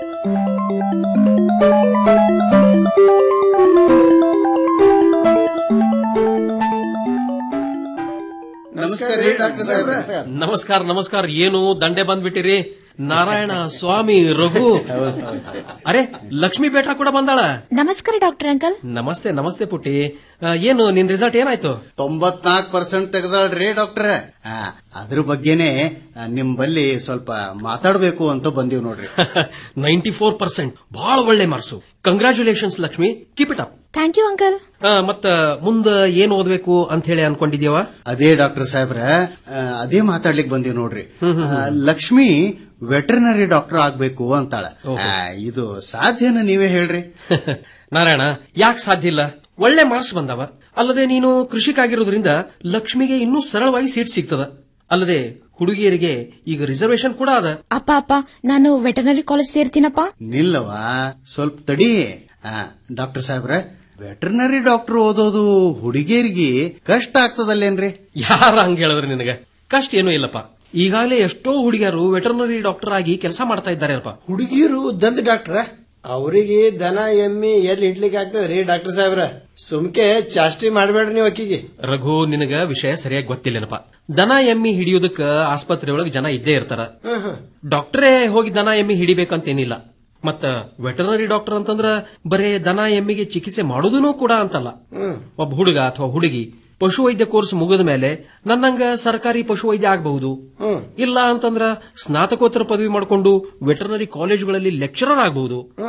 ನಮಸ್ಕಾರ ರೀ ಡಾಕ್ಟರ್ ಸಾಹೇಬ್ರ ನಮಸ್ಕಾರ ನಮಸ್ಕಾರ ಏನು ದಂಡೆ ಬಂದ್ಬಿಟ್ಟಿರಿ ನಾರಾಯಣ ಸ್ವಾಮಿ ರಘು ಅರೆ ಲಕ್ಷ್ಮಿ ಬೇಟ ಕೂಡ ಬಂದಾಳ ನಮಸ್ಕಾರ ಡಾಕ್ಟರ್ ಅಂಕಲ್ ನಮಸ್ತೆ ನಮಸ್ತೆ ಪುಟ್ಟಿ ಆ, ಏನು ನಿನ್ ರಿಸಲ್ಟ್ ಏನಾಯ್ತು ತೊಂಬತ್ನಾಲ್ಕು ಪರ್ಸೆಂಟ್ ತೆಗೆದಾಳ್ರಿ ಡಾಕ್ಟರ್ ಅದ್ರ ಬಗ್ಗೆನೆ ಆ, ನಿಮ್ ಬಲ್ಲಿ ಸ್ವಲ್ಪ ಮಾತಾಡ್ಬೇಕು ಅಂತ ಬಂದೀವ್ ನೋಡ್ರಿ ನೈಂಟಿ ಫೋರ್ ಪರ್ಸೆಂಟ್ ಬಹಳ ಒಳ್ಳೆ marks congratulations Lakshmi keep it up thank you uncle ಮತ್ತ ಮುಂದ ಏನ್ ಓದ್ಬೇಕು ಅಂತ ಹೇಳಿ ಅನ್ಕೊಂಡಿದ್ಯವ ಅದೇ ಡಾಕ್ಟರ್ ಸಾಹೇಬ್ರ ಆ, ಅದೇ ಮಾತಾಡ್ಲಿಕ್ ಬಂದೀವ್ ನೋಡ್ರಿ ಆ, ಲಕ್ಷ್ಮಿ ವೆಟರ್ನರಿ ಡಾಕ್ಟರ್ ಆಗ್ಬೇಕು ಅಂತಾಳ ಆ, ಇದು ಸಾಧ್ಯನ ನೀವೇ ಹೇಳ್ರಿ ನಾರಾಯಣ ಯಾಕೆ ಸಾಧ್ಯ ಇಲ್ಲ ಒಳ್ಳೆ ಮಾರ್ಕ್ಸ್ ಬಂದವ ಅಲ್ಲದೆ ನೀನು ಕೃಷಿಕಾಗಿರೋದ್ರಿಂದ ಲಕ್ಷ್ಮಿಗೆ ಇನ್ನೂ ಸರಳವಾಗಿ ಸೀಟ್ ಸಿಗ್ತದ ಅಲ್ಲದೆ ಹುಡುಗಿಯರಿಗೆ ಈಗ ರಿಸರ್ವೇಶನ್ ಕೂಡ ಅದ ಅಪ್ಪ ಅಪ್ಪ ನಾನು ವೆಟನರಿ ಕಾಲೇಜ್ ಸೇರ್ತೀನಪ್ಪ ನಿಲ್ಲವಾ ಸ್ವಲ್ಪ ತಡಿ ಡಾಕ್ಟರ್ ಸಾಹೇಬ್ರ ವೆಟರ್ನರಿ ಡಾಕ್ಟರ್ ಓದೋದು ಹುಡುಗಿಯರಿಗೆ ಕಷ್ಟ ಆಗ್ತದಲ್ಲೇನ್ರಿ ಯಾರ ಹಂಗ ಹೇಳಿದ್ರೆ ನಿನಗ ಕಷ್ಟ ಏನೂ ಇಲ್ಲಪ್ಪ ಈಗಾಗಲೇ ಎಷ್ಟೋ ಹುಡುಗಿಯರು ವೆಟರ್ನರಿ ಡಾಕ್ಟರ್ ಆಗಿ ಕೆಲಸ ಮಾಡ್ತಾ ಇದ್ದಾರೆಪ್ಪ ಹುಡುಗಿಯರು ದಂದ ಡಾಕ್ಟ್ರ ಅವರಿಗೆ ದನ ಎಮ್ಮಿ ಎಲ್ಲಿ ಇಡ್ಲಿಕ್ಕೆ ಆಗ್ತದ್ರಿ ಡಾಕ್ಟರ್ ಸಾಹೇಬ್ರ ಸುಮ್ಕೆ ಚಾಷ್ಟಿ ಮಾಡ್ಬೇಡ್ರಿ ನೀವು ಅಕ್ಕಿಗೆ ರಘು ನಿನಗ ವಿಷಯ ಸರಿಯಾಗಿ ಗೊತ್ತಿಲ್ಲೇನಪ್ಪ ದನ ಎಮ್ಮಿ ಹಿಡಿಯೋದಕ್ಕ ಆಸ್ಪತ್ರೆ ಒಳಗೆ ಜನ ಇದ್ದೇ ಇರ್ತಾರ ಡಾಕ್ಟರೇ ಹೋಗಿ ದನ ಎಮ್ಮಿ ಹಿಡಿಬೇಕಂತೇನಿಲ್ಲ ಮತ್ತ ವೆಟರ್ನರಿ ಡಾಕ್ಟರ್ ಅಂತಂದ್ರ ಬರೇ ದನ ಎಮ್ಮಿಗೆ ಚಿಕಿತ್ಸೆ ಮಾಡೋದೂ ಕೂಡ ಅಂತಲ್ಲ ಒಬ್ಬ ಹುಡುಗ ಅಥವಾ ಹುಡುಗಿ ಪಶುವೈದ್ಯ ಕೋರ್ಸ್ ಮುಗಿದ ಮೇಲೆ ನನ್ನಂಗ ಸರ್ಕಾರಿ ಪಶುವೈದ್ಯ ಆಗಬಹುದು ಇಲ್ಲ ಅಂತಂದ್ರ ಸ್ನಾತಕೋತ್ತರ ಪದವಿ ಮಾಡಿಕೊಂಡು ವೆಟರ್ನರಿ ಕಾಲೇಜುಗಳಲ್ಲಿ ಲೆಕ್ಚರರ್ ಆಗಬಹುದು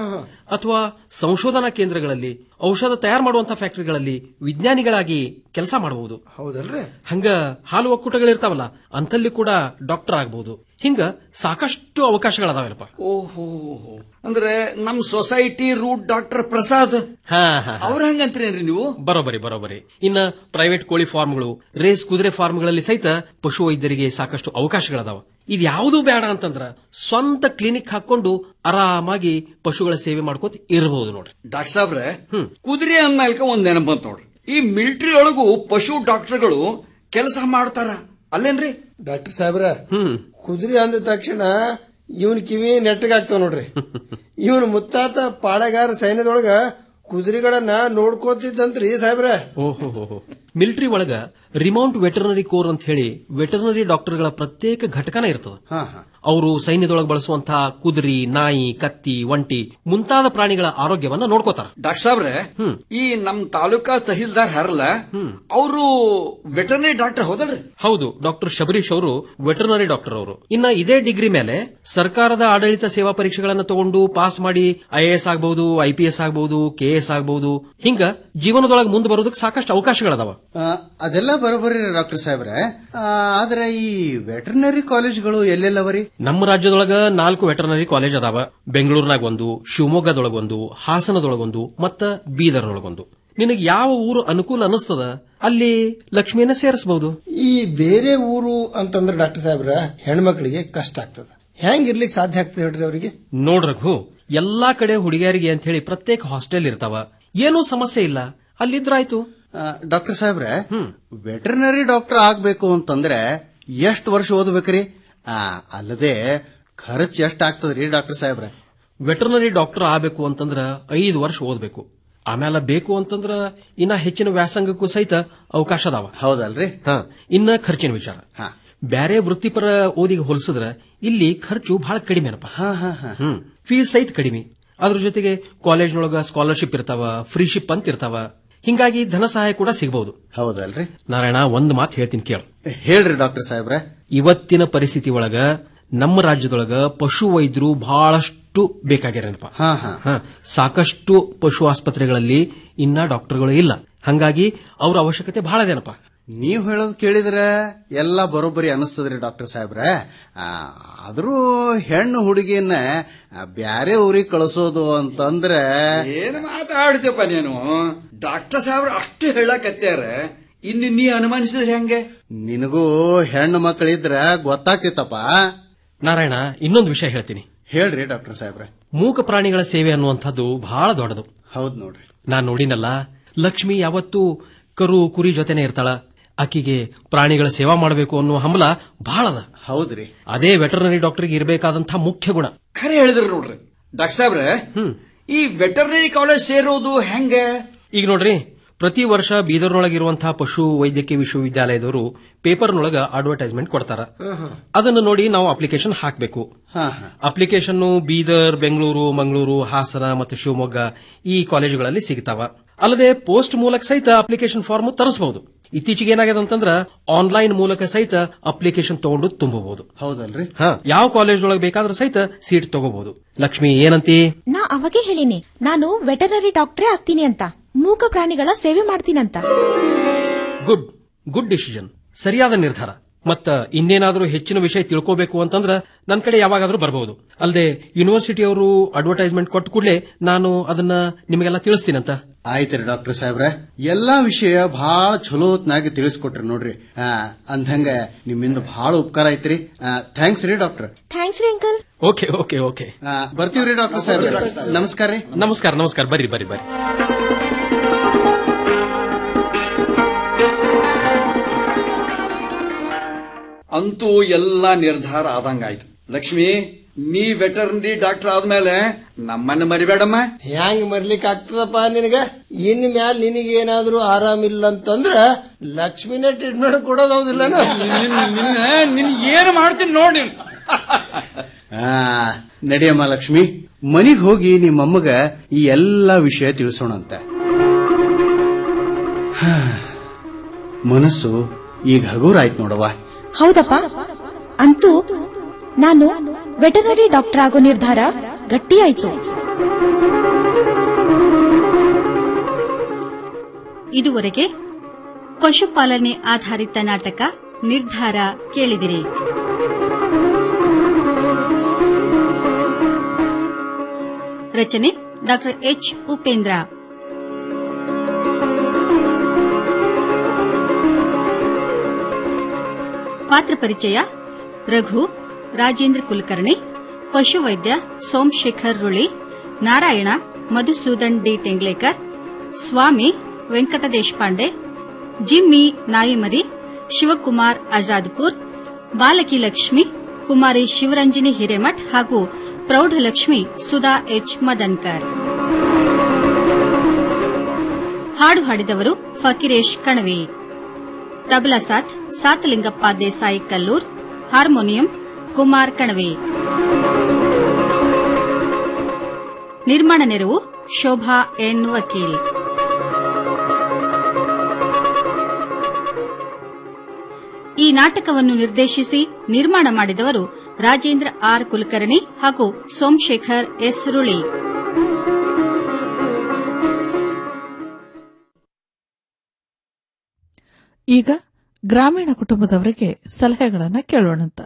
ಅಥವಾ ಸಂಶೋಧನಾ ಕೇಂದ್ರಗಳಲ್ಲಿ ಔಷಧ ತಯಾರು ಮಾಡುವಂತಹ ಫ್ಯಾಕ್ಟರಿಗಳಲ್ಲಿ ವಿಜ್ಞಾನಿಗಳಾಗಿ ಕೆಲಸ ಮಾಡಬಹುದು ಹೌದಲ್ರಿ ಹಂಗ ಹಾಲು ಒಕ್ಕೂಟಗಳಿರ್ತಾವಲ್ಲ ಅಂತಲ್ಲಿ ಕೂಡ ಡಾಕ್ಟರ್ ಆಗಬಹುದು ಹಿಂಗ ಸಾಕಷ್ಟು ಅವಕಾಶಗಳದಾವಲ್ಲಪ್ಪ ಓಹೋ ಅಂದ್ರೆ ನಮ್ ಸೊಸೈಟಿ ರೂಟ್ ಡಾಕ್ಟರ್ ಪ್ರಸಾದ್ ಹಾ ಹಾ ಅವ್ರ ಹಂಗಂತೀರೇನ್ರಿ ನೀವು ಬರೋಬರಿ ಬರೋಬರಿ ಇನ್ನ ಪ್ರೈವೇಟ್ ಕೋಳಿ ಫಾರ್ಮ್ಗಳು ರೇಸ್ ಕುದುರೆ ಫಾರ್ಮ್ಗಳಲ್ಲಿ ಸಹಿತ ಪಶು ವೈದ್ಯರಿಗೆ ಸಾಕಷ್ಟು ಅವಕಾಶಗಳದಾವ ಇದು ಯಾವುದೂ ಬೇಡ ಅಂತಂದ್ರ ಸ್ವಂತ ಕ್ಲಿನಿಕ್ ಹಾಕೊಂಡು ಆರಾಮಾಗಿ ಪಶುಗಳ ಸೇವೆ ಮಾಡ್ಕೋತ ಇರಬಹುದು ನೋಡ್ರಿ ಡಾಕ್ಟರ್ ಸಾಬ್ರೆ ಕುದುರೆ ಅಂದ್ಮೇಲ್ಕ ಒಂದ್ ನೆನಪು ಬಂತ್ ನೋಡ್ರಿ ಈ ಮಿಲಿಟರಿ ಒಳಗೂ ಪಶು ಡಾಕ್ಟರ್ಗಳು ಕೆಲಸ ಮಾಡ್ತಾರ ಅಲ್ಲೇನ್ರಿ ಡಾಕ್ಟರ್ ಸಾಹೇಬ್ರ ಕುದುರೆ ಅಂದ ತಕ್ಷಣ ಇವನ್ ಕಿವಿ ನೆಟ್ಟಗಾಗ್ತಾವ ನೋಡ್ರಿ ಇವನ್ ಮುತ್ತಾತ ಪಾಳೆಗಾರ ಸೈನ್ಯದೊಳಗ ಕುದುರೆಗಳನ್ನ ನೋಡ್ಕೋತಿದ್ದಂತ್ರಿ ಸಾಹೇಬ್ರ ಓಹೋ ಮಿಲಿಟರಿ ಒಳಗ ರಿಮೌಂಟ್ ವೆಟರ್ನರಿ ಕೋರ್ ಅಂತ ಹೇಳಿ ವೆಟರ್ನರಿ ಡಾಕ್ಟರ್ಗಳ ಪ್ರತ್ಯೇಕ ಘಟಕನ ಇರ್ತದ ಅವರು ಸೈನ್ಯದೊಳಗೆ ಬಳಸುವಂತಹ ಕುದುರಿ ನಾಯಿ ಕತ್ತಿ ಒಂಟಿ ಮುಂತಾದ ಪ್ರಾಣಿಗಳ ಆರೋಗ್ಯವನ್ನ ನೋಡ್ಕೋತಾರ ಡಾಕ್ಟರ್ ಸಾಬ್ರೆ ಈ ನಮ್ ತಾಲೂಕಾ ತಹೀಲ್ದಾರ್ ಹರಲ್ಲ ಅವರು ವೆಟರ್ನರಿ ಡಾಕ್ಟರ್ ಹೌದಲ್ರಿ ಹೌದು ಡಾಕ್ಟರ್ ಶಬರೀಶ್ ಅವರು ವೆಟರ್ನರಿ ಡಾಕ್ಟರ್ ಅವರು ಇನ್ನ ಇದೇ ಡಿಗ್ರಿ ಮೇಲೆ ಸರ್ಕಾರದ ಆಡಳಿತ ಸೇವಾ ಪರೀಕ್ಷೆಗಳನ್ನು ತಗೊಂಡು ಪಾಸ್ ಮಾಡಿ ಐಎಎಸ್ ಆಗಬಹುದು ಐಪಿಎಸ್ ಆಗಬಹುದು ಕೆಎಸ್ ಆಗಬಹುದು ಹಿಂಗ ಜೀವನದೊಳಗೆ ಮುಂದೆ ಬರೋದಕ್ಕೆ ಸಾಕಷ್ಟು ಅವಕಾಶಗಳದಾವ ಆ, ಅದೆಲ್ಲ ಬರೋಬರಿ ಡಾಕ್ಟರ್ ಸಾಹೇಬ್ರೆ ಆ, ಆದ್ರೆ ಈ ವೆಟರ್ನರಿ ಕಾಲೇಜ್ಗಳು ಎಲ್ಲೆಲ್ಲವರಿ ನಮ್ಮ ರಾಜ್ಯದೊಳಗ ನಾಲ್ಕು ವೆಟರ್ನರಿ ಕಾಲೇಜ್ ಅದಾವ ಬೆಂಗಳೂರಿನಾಗ ಒಂದು ಶಿವಮೊಗ್ಗದೊಳಗೊಂದು ಒಂದು ಹಾಸನದೊಳಗೊಂದು ಮತ್ತ ಬೀದರ್ನೊಳಗೊಂದು ನಿನಗೆ ಯಾವ ಊರು ಅನುಕೂಲ ಅನಿಸ್ತದ ಅಲ್ಲಿ ಲಕ್ಷ್ಮಿಯನ್ನ ಸೇರಿಸಬಹುದು ಈ ಬೇರೆ ಊರು ಅಂತಂದ್ರೆ ಡಾಕ್ಟರ್ ಸಾಹೇಬ್ರ ಹೆಣ್ಮಕ್ಳಿಗೆ ಕಷ್ಟ ಆಗ್ತದ ಹೆಂಗ್ ಇರ್ಲಿಕ್ಕೆ ಸಾಧ್ಯ ಆಗ್ತದೆ ಹೇಳ್ರಿ ಅವರಿಗೆ ನೋಡ್ರಘು ಎಲ್ಲಾ ಕಡೆ ಹುಡುಗಿಯರಿಗೆ ಅಂತ ಹೇಳಿ ಪ್ರತ್ಯೇಕ ಹಾಸ್ಟೆಲ್ ಇರ್ತಾವ ಏನೂ ಸಮಸ್ಯೆ ಇಲ್ಲ ಅಲ್ಲಿದ್ರಾಯ್ತು ಡಾಕ್ಟರ್ ಸಾಹೇಬ್ರೆ ವೆಟರ್ನರಿ ಡಾಕ್ಟರ್ ಆಗ್ಬೇಕು ಅಂತಂದ್ರೆ ಎಷ್ಟು ವರ್ಷ ಓದ್ಬೇಕ್ರಿ ಆ, ಅಲ್ಲದೆ ಖರ್ಚು ಎಷ್ಟ್ ಆಗ್ತದ್ರಿ ಡಾಕ್ಟರ್ ಸಾಹೇಬ್ರೆ ವೆಟರ್ನರಿ ಡಾಕ್ಟರ್ ಆಗಬೇಕು ಅಂತಂದ್ರ ಐದು ವರ್ಷ ಓದ್ಬೇಕು ಆಮೇಲೆ ಬೇಕು ಅಂತಂದ್ರ ಇನ್ನ ಹೆಚ್ಚಿನ ವ್ಯಾಸಂಗಕ್ಕೂ ಸಹಿತ ಅವಕಾಶ ಅದಾವ ಹೌದಲ್ರಿ ಹ ಇನ್ನ ಖರ್ಚಿನ ವಿಚಾರ ಬ್ಯಾರೆ ವೃತ್ತಿಪರ ಓದಿಗೆ ಹೋಲಿಸಿದ್ರ ಇಲ್ಲಿ ಖರ್ಚು ಬಹಳ ಕಡಿಮೆನಪ್ಪ ಹ್ಮ್ ಫೀಸ್ ಸಹಿತ ಕಡಿಮೆ ಅದ್ರ ಜೊತೆಗೆ ಕಾಲೇಜ್ನೊಳಗ ಸ್ಕಾಲರ್ಶಿಪ್ ಇರ್ತಾವ ಫ್ರೀಶಿಪ್ ಅಂತ ಇರ್ತಾವ ಹಿಂಗಾಗಿ ಧನ ಸಹಾಯ ಕೂಡ ಸಿಗಬಹುದು ಹೌದಲ್ರಿ ನಾರಾಯಣ ಒಂದ್ ಮಾತು ಹೇಳ್ತೀನಿ ಕೇಳು ಹೇಳ್ರಿ ಡಾಕ್ಟರ್ ಸಾಹೇಬ್ರೆ ಇವತ್ತಿನ ಪರಿಸ್ಥಿತಿ ಒಳಗ ನಮ್ಮ ರಾಜ್ಯದೊಳಗ ಪಶು ವೈದ್ಯರು ಬಹಳಷ್ಟು ಬೇಕಾಗ್ಯಾರೇನಪ್ಪ ಹಾ ಹಾ ಹ, ಸಾಕಷ್ಟು ಪಶು ಆಸ್ಪತ್ರೆಗಳಲ್ಲಿ ಇನ್ನ ಡಾಕ್ಟರ್ಗಳು ಇಲ್ಲ ಹಂಗಾಗಿ ಅವ್ರ ಅವಶ್ಯಕತೆ ಬಹಳ ಅದೇನಪ್ಪ ನೀವ್ ಹೇಳೋದು ಕೇಳಿದ್ರೆ ಎಲ್ಲ ಬರೋಬ್ಬರಿ ಅನಿಸ್ತದ್ರಿ ಡಾಕ್ಟರ್ ಸಾಹೇಬ್ರೆ ಆ, ಆದ್ರೂ ಹೆಣ್ಣು ಹುಡುಗಿಯನ್ನ ಆ, ಬ್ಯಾರೆ ಊರಿಗೆ ಕಳಿಸೋದು ಅಂತಂದ್ರೆ ಏನ್ ಮಾತಾಡ್ತೀಯಪ್ಪ ನೀನು ಡಾಕ್ಟರ್ ಸಾಹೇಬ್ರ ಅಷ್ಟು ಹೇಳಕತ್ಯಾರ ಇನ್ನು ನೀ ಅನುಮಾನಿಸಿದ್ರೆ ಹೆಂಗೆ ನಿನಗೂ ಹೆಣ್ಣು ಮಕ್ಕಳಿದ್ರ ಗೊತ್ತಾಗ್ತಿತ್ತಪ್ಪ ನಾರಾಯಣ ಇನ್ನೊಂದು ವಿಷಯ ಹೇಳ್ತೀನಿ ಹೇಳ್ರಿ ಡಾಕ್ಟರ್ ಸಾಹೇಬ್ರೆ ಮೂಕ ಪ್ರಾಣಿಗಳ ಸೇವೆ ಅನ್ನುವಂಥದ್ದು ಬಹಳ ದೊಡ್ಡದು ಹೌದ್ ನೋಡ್ರಿ ನಾನ್ ನೋಡಿನಲ್ಲ ಲಕ್ಷ್ಮಿ ಯಾವತ್ತೂ ಕರು ಕುರಿ ಜೊತೆನೆ ಇರ್ತಾಳ ಆಕಿಗೆ ಪ್ರಾಣಿಗಳ ಸೇವಾ ಮಾಡಬೇಕು ಅನ್ನೋ ಹಂಬಲ ಬಹಳ ಅದ ಹೌದ್ರಿ ಅದೇ ವೆಟರ್ನರಿ ಡಾಕ್ಟರ್ಗೆ ಇರಬೇಕಾದಂತಹ ಮುಖ್ಯ ಗುಣ ಖರೆ ಹೇಳಿದ್ರಿ ನೋಡ್ರಿ ಡಾಕ್ಟರ್ ಸಾಹೇಬ್ರೆ ಈ ವೆಟರ್ನರಿ ಕಾಲೇಜ್ ಸೇರೋದು ಹೆಂಗೆ ಈಗ ನೋಡ್ರಿ ಪ್ರತಿ ವರ್ಷ ಬೀದರ್ನೊಳಗಿರುವಂತಹ ಪಶು ವೈದ್ಯಕೀಯ ವಿಶ್ವವಿದ್ಯಾಲಯದವರು ಪೇಪರ್ನೊಳಗ ಅಡ್ವರ್ಟೈಸ್ಮೆಂಟ್ ಕೊಡ್ತಾರ ಅದನ್ನು ನೋಡಿ ನಾವು ಅಪ್ಲಿಕೇಶನ್ ಹಾಕಬೇಕು ಹಾ ಹಾ ಅಪ್ಲಿಕೇಶನ್ ಬೀದರ್ ಬೆಂಗಳೂರು ಮಂಗಳೂರು ಹಾಸನ ಮತ್ತು ಶಿವಮೊಗ್ಗ ಈ ಕಾಲೇಜುಗಳಲ್ಲಿ ಸಿಗ್ತಾವ ಅಲ್ಲದೆ ಪೋಸ್ಟ್ ಮೂಲಕ ಸಹಿತ ಅಪ್ಲಿಕೇಶನ್ ಫಾರ್ಮ್ ತರಿಸಬಹುದು ಇತ್ತೀಚೆಗೆ ಏನಾಗಿದೆ ಅಂತಂದ್ರ ಆನ್ಲೈನ್ ಮೂಲಕ ಸಹಿತ ಅಪ್ಲಿಕೇಶನ್ ತಗೊಂಡು ತುಂಬಬಹುದು ಹೌದಲ್ರಿ ಹ ಯಾವ ಕಾಲೇಜ್ ಒಳಗೆ ಬೇಕಾದ್ರೂ ಸಹಿತ ಸೀಟ್ ತಗೋಬಹುದು ಲಕ್ಷ್ಮಿ ಏನಂತಿ ನಾ ಅವಾಗೇ ಹೇಳಿನಿ ನಾನು ವೆಟರ್ನರಿ ಡಾಕ್ಟ್ರೇ ಆಗ್ತೀನಿ ಅಂತ ಮೂಕ ಪ್ರಾಣಿಗಳ ಸೇವೆ ಮಾಡ್ತೀನಂತ ಗುಡ್ ಗುಡ್ ಡಿಸಿಷನ್ ಸರಿಯಾದ ನಿರ್ಧಾರ ಮತ್ತ ಇನ್ನೇನಾದ್ರೂ ಹೆಚ್ಚಿನ ವಿಷಯ ತಿಳ್ಕೋಬೇಕು ಅಂತಂದ್ರ ನನ್ನ ಕಡೆ ಯಾವಾಗಾದ್ರೂ ಬರಬಹುದು ಅಲ್ಲದೆ ಯೂನಿವರ್ಸಿಟಿ ಅವರು ಅಡ್ವರ್ಟೈಸ್ಮೆಂಟ್ ಕೊಟ್ಟ ಕೂಡಲೇ ನಾನು ಅದನ್ನ ನಿಮಗೆಲ್ಲ ತಿಳಿಸ್ತೀನಂತ ಆಯ್ತ್ರಿ ಡಾಕ್ಟರ್ ಸಾಹೇಬ್ರೆ ಎಲ್ಲಾ ವಿಷಯ ಬಹಳ ಚಲೋ ಹೊತ್ನಾಗಿ ತಿಳಿಸ್ಕೊಟ್ರಿ ನೋಡ್ರಿ ಆ, ಅಂದಂಗ ನಿಮ್ಮಿಂದ ಬಹಳ ಉಪಕಾರ ಐತ್ರಿ ಥ್ಯಾಂಕ್ಸ್ ರೀ ಡಾಕ್ಟರ್ ಥ್ಯಾಂಕ್ಸ್ ರೀ ಅಂಕಲ್ ಓಕೆ ಓಕೆ ಓಕೆ ಬರ್ತೀವ್ರಿ ಡಾಕ್ಟರ್ ಸಾಹೇಬ್ರೆ ನಮಸ್ಕಾರ ರೀ ನಮಸ್ಕಾರ ನಮಸ್ಕಾರ ಬರ್ರಿ ಬರ್ರಿ ಬರ್ರಿ ಅಂತೂ ಎಲ್ಲಾ ನಿರ್ಧಾರ ಆದಂಗಾಯ್ತು ಲಕ್ಷ್ಮಿ ನೀ ವೆಟರ್ನರಿ ಡಾಕ್ಟರ್ ಆದ್ಮೇಲೆ ನಮ್ಮನ್ನ ಮರಿಬೇಡಮ್ಮ ಹೆಂಗ್ ಮರ್ಲಿಕ್ ಆಗ್ತದಪ್ಪ ನಿನಗ ಇನ್ ಮ್ಯಾಲ ನಿನಗೆ ಏನಾದ್ರೂ ಆರಾಮಿಲ್ಲ ಅಂತಂದ್ರ ಲಕ್ಷ್ಮಿನೇ ಟ್ರೀಟ್ಮೆಂಟ್ ಕೊಡೋದ್ ಹೌದಿಲ್ಲ ನಿನ್ ಏನು ಮಾಡ್ತೀನಿ ನೋಡಿ ಆ, ನಡಿಯಮ್ಮ ಲಕ್ಷ್ಮಿ ಮನಿಗ್ ಹೋಗಿ ನಿಮ್ಮಮ್ಮಗ ಈ ಎಲ್ಲಾ ವಿಷಯ ತಿಳಿಸೋಣಂತ ಹಾ, ಮನಸ್ಸು ಈಗ ಹಗೂರ ಆಯ್ತು ನೋಡವ್ವ ಹೌದಪ್ಪ ಅಂತೂ ನಾನು ವೆಟರ್ನರಿ ಡಾಕ್ಟರ್ ಆಗೋ ನಿರ್ಧಾರ ಗಟ್ಟಿಯಾಯ್ತು ಇದುವರೆಗೆ ಪಶುಪಾಲನೆ ಆಧಾರಿತ ನಾಟಕ ನಿರ್ಧಾರ ಕೇಳಿದಿರಿ ರಚನೆ ಡಾ ಎಚ್ ಉಪೇಂದ್ರ ಪಾತ್ರ ಪರಿಚಯ ರಘು ರಾಜೇಂದ್ರ ಕುಲಕರ್ಣಿ ಪಶುವೈದ್ಯ ಸೋಮಶೇಖರ್ ರುಳಿ ನಾರಾಯಣ ಮಧುಸೂದನ್ ಡಿ ಟೆಂಗ್ಲೇಕರ್ ಸ್ವಾಮಿ ವೆಂಕಟ ದೇಶಪಾಂಡೆ ಜಿಮ್ಮಿ ನಾಯಿಮರಿ ಶಿವಕುಮಾರ್ ಆಜಾದ್ಪುರ್ ಬಾಲಕಿ ಲಕ್ಷ್ಮಿ ಕುಮಾರಿ ಶಿವರಂಜನಿ ಹಿರೇಮಠ್ ಹಾಗೂ ಪ್ರೌಢಲಕ್ಷ್ಮಿ ಸುಧಾ ಎಚ್ ಮದನ್ಕರ್ ಹಾಡು ಹಾಡಿದವರು ಫಕೀರೇಶ್ ಕಣವಿ ತಬಲಾ ಸಾಥ್ ಸಾತಲಿಂಗಪ್ಪ ದೇಸಾಯಿ ಕಲ್ಲೂರ್ ಹಾರ್ಮೋನಿಯಂ ಕುಮಾರ್ ಕಣವಿ ನಿರ್ಮಾಣ ನೆರವು ಶೋಭಾ ಎನ್ ವಕೀಲ್ ಈ ನಾಟಕವನ್ನು ನಿರ್ದೇಶಿಸಿ ನಿರ್ಮಾಣ ಮಾಡಿದವರು ರಾಜೇಂದ್ರ ಆರ್ ಕುಲಕರ್ಣಿ ಹಾಗೂ ಸೋಮಶೇಖರ್ ಎಸ್ ರುಳಿ ಈಗ ಗ್ರಾಮೀಣ ಕುಟುಂಬದವರಿಗೆ ಸಲಹೆಗಳನ್ನ ಕೇಳೋಣಂತ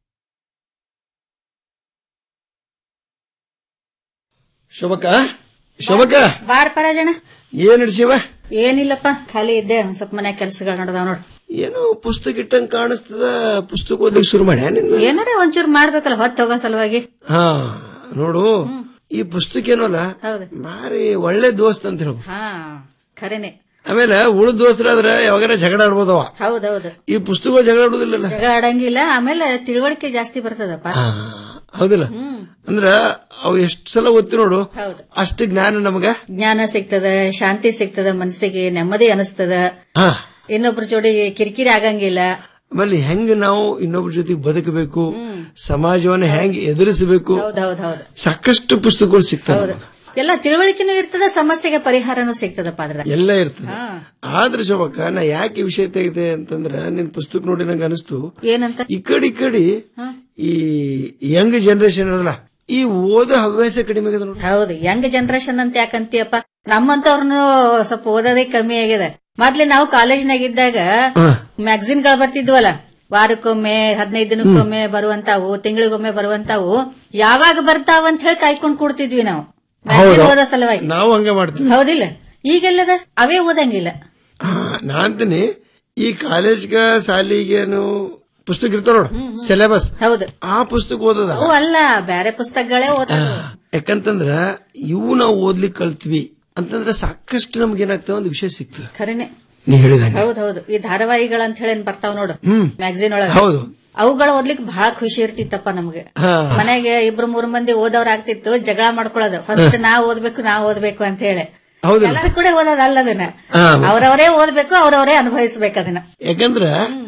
ಶೋಭಕ್ಕ ಶೋಭಕ್ಕ ಬಾರ್ ಪರಾಜಣ ಏನ್ ಹಿಡ್ಸಿವ ಏನಿಲ್ಲಪ್ಪ ಖಾಲಿ ಇದ್ದೆ ಒಂದ್ ಸ್ವಲ್ಪ ಮನೆ ಕೆಲಸಗಳು ನಡೆದಾವ ನೋಡ್ ಏನೋ ಪುಸ್ತಕ ಇಟ್ಟಂಗ್ ಕಾಣಿಸ್ತದ ಪುಸ್ತಕ ಓದಲಿಕ್ಕೆ ಶುರು ಮಾಡ್ಯಾ ನಿನ್ನ ಏನಾರ ಒಂಚೂರು ಮಾಡ್ಬೇಕಲ್ಲ ಹೊತ್ತು ಹೋಗೋ ಸಲುವಾಗಿ ಹಾ ನೋಡು ಈ ಪುಸ್ತಕ ಏನೋಲ್ಲ ಹೌದು ಭಾರಿ ಒಳ್ಳೆ ದೋಸ್ತ್ ಅಂತ ಹೇಳು ಹಾ ಖರೇನೆ ಆಮೇಲೆ ಉಳಿದ ದೋಸ್ತರಾದ್ರೆ ಯಾವಾಗಾರ ಜಗಳ ಆಡ್ಬೋದವ ಹೌದೌದು ಈ ಪುಸ್ತಕ ಜಗಳ ಆಡುದಿಲ್ಲಲ್ಲ ಜಗಳ ಆಡಂಗಿಲ್ಲ ಆಮೇಲೆ ತಿಳುವಳಿಕೆ ಜಾಸ್ತಿ ಬರ್ತದಪ್ಪ ಹೌದಿಲ್ಲ ಅಂದ್ರ ಅವು ಎಷ್ಟ್ ಸಲ ಓದ್ತಿ ನೋಡು ಹೌದು ಅಷ್ಟು ಜ್ಞಾನ ನಮಗ ಜ್ಞಾನ ಸಿಗ್ತದ ಶಾಂತಿ ಸಿಗ್ತದ ಮನಸ್ಸಿಗೆ ನೆಮ್ಮದಿ ಅನಿಸ್ತದ ಹಾ ಇನ್ನೊಬ್ರ ಜೋಡಿ ಕಿರಿಕಿರಿ ಆಗಂಗಿಲ್ಲ ಆಮೇಲೆ ಹೆಂಗ್ ನಾವು ಇನ್ನೊಬ್ರ ಜೊತೆಗೆ ಬದುಕಬೇಕು ಸಮಾಜವನ್ನ ಹೆಂಗ್ ಎದುರಿಸಬೇಕು ಹೌದೌದ್ ಹೌದು ಸಾಕಷ್ಟು ಪುಸ್ತಕಗಳು ಸಿಗ್ತವೆ ಹೌದು ಎಲ್ಲ ತಿಳುವಳಿಕೆನೂ ಇರ್ತದ ಸಮಸ್ಯೆಗೆ ಪರಿಹಾರನೂ ಸಿಗ್ತದಪ್ಪ ಅದ್ರದ ಎಲ್ಲ ಇರ್ತದೆ ಆದ್ರೆ ಶೋಭಕ್ಕ ನಾ ಯಾಕೆ ಈ ವಿಷಯ ತೆಗಿದೆ ಅಂತಂದ್ರ ನಿನ್ ಪುಸ್ತಕ ನೋಡಿ ನಂಗೆ ಅನಿಸ್ತು ಏನಂತ ಈ ಕಡೆ ಈ ಕಡೆ ಈ ಯಂಗ್ ಜನರೇಷನ್ ಅಲ್ಲ ಈ ಓದೋ ಹವ್ಯಾಸ ಕಡಿಮೆ ಆಗಿದೆ ನೋಡಿ ಹೌದು ಯಂಗ್ ಜನರೇಷನ್ ಅಂತ ಯಾಕಂತೀಯಪ್ಪ ನಮ್ಮಂತವ್ರನ್ನು ಸ್ವಲ್ಪ ಓದೋದೇ ಕಮ್ಮಿ ಆಗಿದೆ ಮೊದ್ಲೆ ನಾವು ಕಾಲೇಜ್ನಾಗ ಇದ್ದಾಗ ಮ್ಯಾಗಝಿನ್ ಗಳು ಬರ್ತಿದ್ವಲ್ಲ ವಾರಕ್ಕೊಮ್ಮೆ ಹದಿನೈದು ದಿನಕ್ಕೊಮ್ಮೆ ಬರುವಂತಾವು ತಿಂಗಳಿಗೊಮ್ಮೆ ಬರುವಂತಾವು ಯಾವಾಗ ಬರ್ತಾವ ಅಂತ ಹೇಳಿ ಕಾಯ್ಕೊಂಡ್ ಕೂಡ್ತಿದ್ವಿ ನಾವು ಮ್ಯಾಗಝಿನ್ ಓದೋ ಸಲುವಾಗಿ ನಾವು ಹಂಗೆ ಮಾಡ್ತೀವಿ ಹೌದಿಲ್ಲ ಈಗೆಲ್ಲದ ಅವೇ ಓದಂಗಿಲ್ಲ ನಾ ಅಂತೀನಿ ಈ ಕಾಲೇಜ್ಗ ಶಾಲಿಗೇನು ಪುಸ್ತಕ ಇರ್ತಾವ ನೋಡು ಸಿಲೆಬಸ್ ಹೌದು ಆ ಪುಸ್ತಕ ಓದದ ಅವು ಅಲ್ಲ ಬೇರೆ ಪುಸ್ತಕಗಳೇ ಓದೋದು ಯಾಕಂತಂದ್ರ ಇವು ನಾವು ಓದ್ಲಿಕ್ಕೆ ಕಲ್ತ್ವಿ ಅಂತಂದ್ರೆ ಸಾಕಷ್ಟು ನಮ್ಗೆ ಏನಾಗ್ತದೆ ಒಂದು ವಿಷಯ ಸಿಗ್ತದೆ ಖರೇನೆ ನೀ ಹೇಳಿದಂಗೆ ಹೌದೌದು ಈ ಧಾರಾವಾಹಿಗಳಂತ ಹೇಳಿ ಏನ್ ಬರ್ತಾವ್ ನೋಡು ಹ್ಮ್ ಮ್ಯಾಗಝಿನ್ ಒಳಗ ಹೌದು ಅವುಗಳ ಓದ್ಲಿಕ್ಕೆ ಬಹಳ ಖುಷಿ ಇರ್ತಿತ್ತಪ್ಪ ನಮ್ಗೆ ಹಾ. ಮನೆಗೆ ಇಬ್ರು ಮೂರು ಮಂದಿ ಓದವ್ರ ಆಗ್ತಿತ್ತು ಜಗಳ ಮಾಡ್ಕೊಳ್ಳೋದು ಫಸ್ಟ್ ನಾ ಓದ್ಬೇಕು ನಾ ಓದ್ಬೇಕು ಅಂತ ಹೇಳಿ ಹೌದಿಲ್ಲ ಎಲ್ಲರೂ ಕೂಡ ಓದೋದು ಅಲ್ಲದನ್ನ ಹಾ. ಅವ್ರವರೇ ಓದ್ಬೇಕು ಅವ್ರವರೇ ಅನುಭವಿಸ್ಬೇಕು ಅದನ್ನ ಯಾಕಂದ್ರ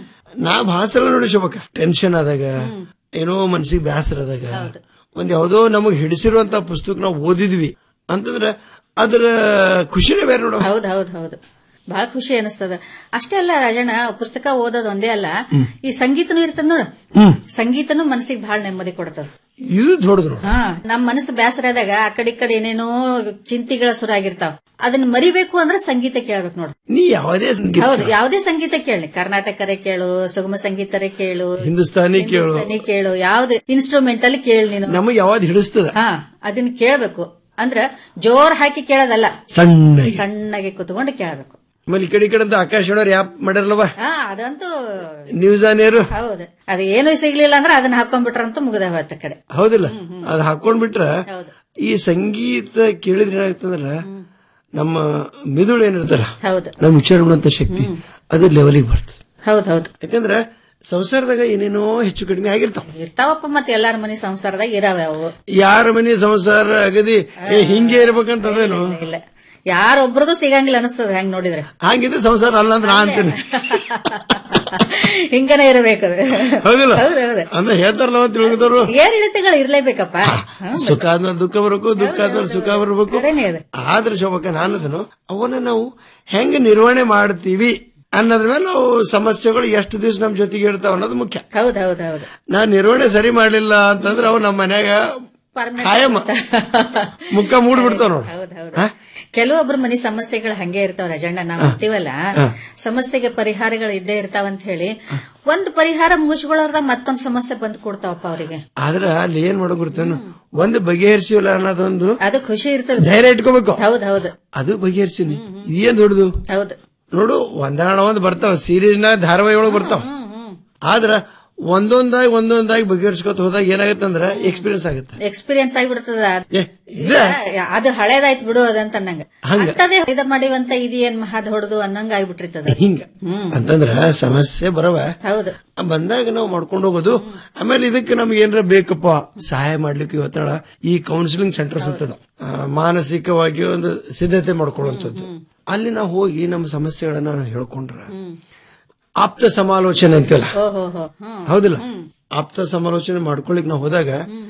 ನಾ ಭಾಸಲ ನೋಡಿ ಶೋಭಕ್ಕ ಟೆನ್ಷನ್ ಆದಾಗ ಏನೋ ಮನ್ಸಿಗೆ ಬೇಸರ ಆದಾಗ ಒಂದ್ ಯಾವ್ದೋ ನಮಗ್ ಹಿಡಿಸಿರುವಂತ ಪುಸ್ತಕ ನಾವು ಓದಿದ್ವಿ ಅಂತಂದ್ರ ಅದರ ಖುಷಿನೇ ಬೇರೆ ನೋಡ ಹೌದ್ ಹೌದ್ ಹೌದು ಬಹಳ ಖುಷಿ ಅನಿಸ್ತದ ಅಷ್ಟೇ ಅಲ್ಲ ರಾಜಣ್ಣ ಪುಸ್ತಕ ಓದೋದು ಒಂದೇ ಅಲ್ಲ ಈ ಸಂಗೀತನೂ ಇರ್ತದ ನೋಡು ಸಂಗೀತನೂ ಮನಸ್ಸಿಗೆ ಬಹಳ ನೆಮ್ಮದಿ ಕೊಡ್ತದ ಇದು ದೊಡ್ಡದು ಹಾ ನಮ್ ಮನಸ್ಸು ಬೇಸರ ಆದಾಗ ಆ ಕಡೆ ಈ ಕಡೆ ಏನೇನೋ ಚಿಂತಿಗಳ ಶುರು ಆಗಿರ್ತಾವ ಅದನ್ನ ಮರಿಬೇಕು ಅಂದ್ರೆ ಸಂಗೀತ ಕೇಳ್ಬೇಕು ನೋಡು ನೀ ಯಾವುದೇ ಸಂಗೀತ ಹೌದು ಯಾವುದೇ ಸಂಗೀತ ಕೇಳಿ ಕರ್ನಾಟಕರೇ ಕೇಳು ಸುಗಮ ಸಂಗೀತರೇ ಕೇಳು ಹಿಂದೂಸ್ತಾನಿ ಕೇಳು ಹಿಂದೂಸ್ತಾನಿ ಕೇಳು ಯಾವ್ದು ಇನ್ಸ್ಟ್ರೂಮೆಂಟ್ ಅಲ್ಲಿ ಕೇಳು ನೀನು ನಮಗ್ ಯಾವ್ದು ಹಿಡಿಸ್ತದ ಹಾ ಅದನ್ನ ಕೇಳ್ಬೇಕು ಅಂದ್ರ ಜೋರ್ ಹಾಕಿ ಕೇಳೋದಲ್ಲ ಸಣ್ಣಗೆ ಸಣ್ಣಗೆ ಕುತ್ಕೊಂಡು ಕೇಳಬೇಕು ಆಮೇಲೆ ಈ ಕಡೆ ಈ ಕಡೆ ಅಂತ ಆಕಾಶವಾಣಿ ಯಾಪ್ ಮಾಡ್ಯಾರಲ್ವ ಹಾ ಅದಂತೂ ನ್ಯೂಸ್ ಆನೇರು ಹೌದು ಅದು ಏನು ಸಿಗ್ಲಿಲ್ಲ ಅಂದ್ರೆ ಅದನ್ನ ಹಾಕೊಂಡ್ಬಿಟ್ರಂತೂ ಮುಗಿದ ಹೋಯ್ತ ಕಡೆ ಹೌದಿಲ್ಲ ಅದ್ ಹಾಕೊಂಡ್ಬಿಟ್ರ ಈ ಸಂಗೀತ ಕೇಳಿದ್ರೆ ಏನಾಗ್ತಂದ್ರ ನಮ್ಮ ಮಿದುಳು ಏನಿರ್ತಲ್ಲ ಹೌದು ನಮ್ಮ ವಿಚಾರಗಳಂತ ಶಕ್ತಿ ಅದು ಲೆವೆಲಿಗೆ ಬರ್ತದೆ ಹೌದ್ ಹೌದು ಯಾಕಂದ್ರ ಸಂಸಾರದಾಗ ಏನೇನೋ ಹೆಚ್ಚು ಕಡಿಮೆ ಆಗಿರ್ತಾವ ಇರ್ತಾವಪ್ಪ ಮತ್ತೆ ಎಲ್ಲಾರ ಮನಿ ಸಂಸಾರದಾಗ ಇರಾವೆ ಅವು ಯಾರ ಮನೆ ಸಂಸಾರ ಅಗದಿ ಏ ಹಿಂಗೆ ಇರ್ಬೇಕಂತ ಅದೇನು ಇಲ್ಲ ಯಾರೊಬ್ರದು ಸಿಗಂಗಿಲ್ಲ ಅನಿಸ್ತದ ಹೆಂಗ್ ನೋಡಿದ್ರೆ ಹಂಗಿದ್ರೆ ಸಂಸಾರ ಅಲ್ಲ ಅಂತ ನಾ ಅಂತೀನಿ ಹಿಂಗನೇ ಇರಬೇಕು ಅದು. ಹೌದಿಲ್ಲ ಹೌದು ಹೌದು ಅಂದ್ರೆ ಹೇಳ್ತಾರಲ್ಲ ಅಂತ ತಿಳಿದವರು ಏರಿಳಿತಗಳು ಇರ್ಲೇಬೇಕಪ್ಪ ಸುಖ ಆದ್ಮೇಲೆ ದುಃಖ ಬರಬೇಕು ದುಃಖ ಆದ್ಮೇಲೆ ಸುಖ ಬರಬೇಕು ಖರೇನೆ ಅದು. ಆದ್ರೆ ಶೋಭಕ್ಕ ನಾನದನು ಅವನ್ನ ನಾವು ಹೆಂಗ ನಿರ್ವಹಣೆ ಮಾಡ್ತೀವಿ ಅನ್ನೋದ್ರ ಮೇಲೆ ನಾವು ಸಮಸ್ಯೆಗಳು ಎಷ್ಟು ದಿವಸ ನಮ್ ಜೊತೆಗೆ ಇರ್ತಾವ ಅನ್ನೋದು ಮುಖ್ಯ ಹೌದ್ ಹೌದ್ ಹೌದು ನಾ ನಿರ್ವಹಣೆ ಸರಿ ಮಾಡ್ಲಿಲ್ಲ ಅಂತಂದ್ರೆ ಅವು ನಮ್ಮ ಮನ್ಯಾಗ ಕಾಯಮ್ಮ ಮುಖ ಮೂಡ್ಬಿಡ್ತಾವ ನೋಡು ಹೌದ್ ಹೌದ್ ಕೆಲವೊಬ್ರು ಮನಿ ಸಮಸ್ಯೆಗಳು ಹಂಗೆ ಇರ್ತಾವ ರಜಣ್ಣ ನಾವ್ ಅಂತೀವಲ್ಲ ಸಮಸ್ಯೆಗೆ ಪರಿಹಾರಗಳು ಇದ್ದೇ ಇರ್ತಾವಂತ ಹೇಳಿ ಒಂದ್ ಪರಿಹಾರ ಮುಗಿಸ್ಕೊಳ್ಳೋರ್ದ ಮತ್ತೊಂದ್ ಸಮಸ್ಯೆ ಬಂದ್ ಕೊಡ್ತಾವಪ್ಪ ಅವರಿಗೆ ಆದ್ರ ಅಲ್ಲಿ ಏನ್ ಮಾಡೋ ಗೊತ್ತೇನು ಒಂದು ಬಗೆಹರಿಸಿವಲ್ಲ ಅನ್ನೋದೊಂದು ಅದು ಖುಷಿ ಇರ್ತದ ಧೈರ್ಯ ಇಟ್ಕೋಬೇಕು ಹೌದ್ ಹೌದ್ ಅದು ಬಗೆಹರಿಸಿನಿ ಇದೇನ್ ದೊಡ್ಡದು ಹೌದು ನೋಡು ಒಂದಾಣ ಒಂದ್ ಬರ್ತಾವ ಸೀರೀಸ್ನ ಧಾರಾವಾಹಿ ಒಳಗ್ ಬರ್ತಾವ ಆದ್ರ ಒಂದೊಂದಾಗಿ ಒಂದೊಂದಾಗಿ ಬಗೆಹರಿಸ್ಕೊತ ಹೋದಾಗ ಏನಾಗತ್ತಂದ್ರ ಎಕ್ಸ್ಪೀರಿಯನ್ಸ್ ಆಗುತ್ತೆ ಎಕ್ಸ್ಪೀರಿಯನ್ಸ್ ಆಗಿಬಿಡ್ತದ ಏ, ಇಲ್ಲ, ಅದು ಹಳೇದಾಯ್ತು ಬಿಡು ಅದಂತ ಅನ್ನಂಗ ಅಂತದೇ ಇದ ಮಾಡಿವಂತ ಇದೇನ್ ಮಹಾದ್ ಹೊಡೆದು ಅನ್ನಂಗ ಆಗ್ಬಿಟ್ಟಿರ್ತದ ಹಿಂಗ ಅಂತಂದ್ರ ಸಮಸ್ಯೆ ಬರವ ಹೌದು ಬಂದಾಗ ನಾವು ಮಾಡ್ಕೊಂಡು ಹೋಗೋದು ಆಮೇಲೆ ಇದಕ್ಕೆ ನಮ್ಗೆ ಏನಾರ ಬೇಕಪ್ಪ ಸಹಾಯ ಮಾಡ್ಲಿಕ್ಕೆ ಇವತ್ತಳ ಈ ಕೌನ್ಸಿಲಿಂಗ್ ಸೆಂಟರ್ಸ್ ಅಂತದ ಆ, ಮಾನಸಿಕವಾಗಿ ಒಂದು ಸಿದ್ಧತೆ ಮಾಡ್ಕೊಳ್ಳುವಂಥದ್ದು ಅಲ್ಲಿ ನಾವು ಹೋಗಿ ನಮ್ಮ ಸಮಸ್ಯೆಗಳನ್ನ ನಾವು ಹೇಳ್ಕೊಂಡ್ರ ಆಪ್ತ ಸಮಾಲೋಚನೆ ಅಂತೀವಲ್ಲ ಓಹೋ ಹೋ ಹ್ಮ್ ಹೌದಿಲ್ಲ ಆಪ್ತ ಸಮಾಲೋಚನೆ ಮಾಡ್ಕೊಳಿಕ್ ನಾವು ಹೋದಾಗ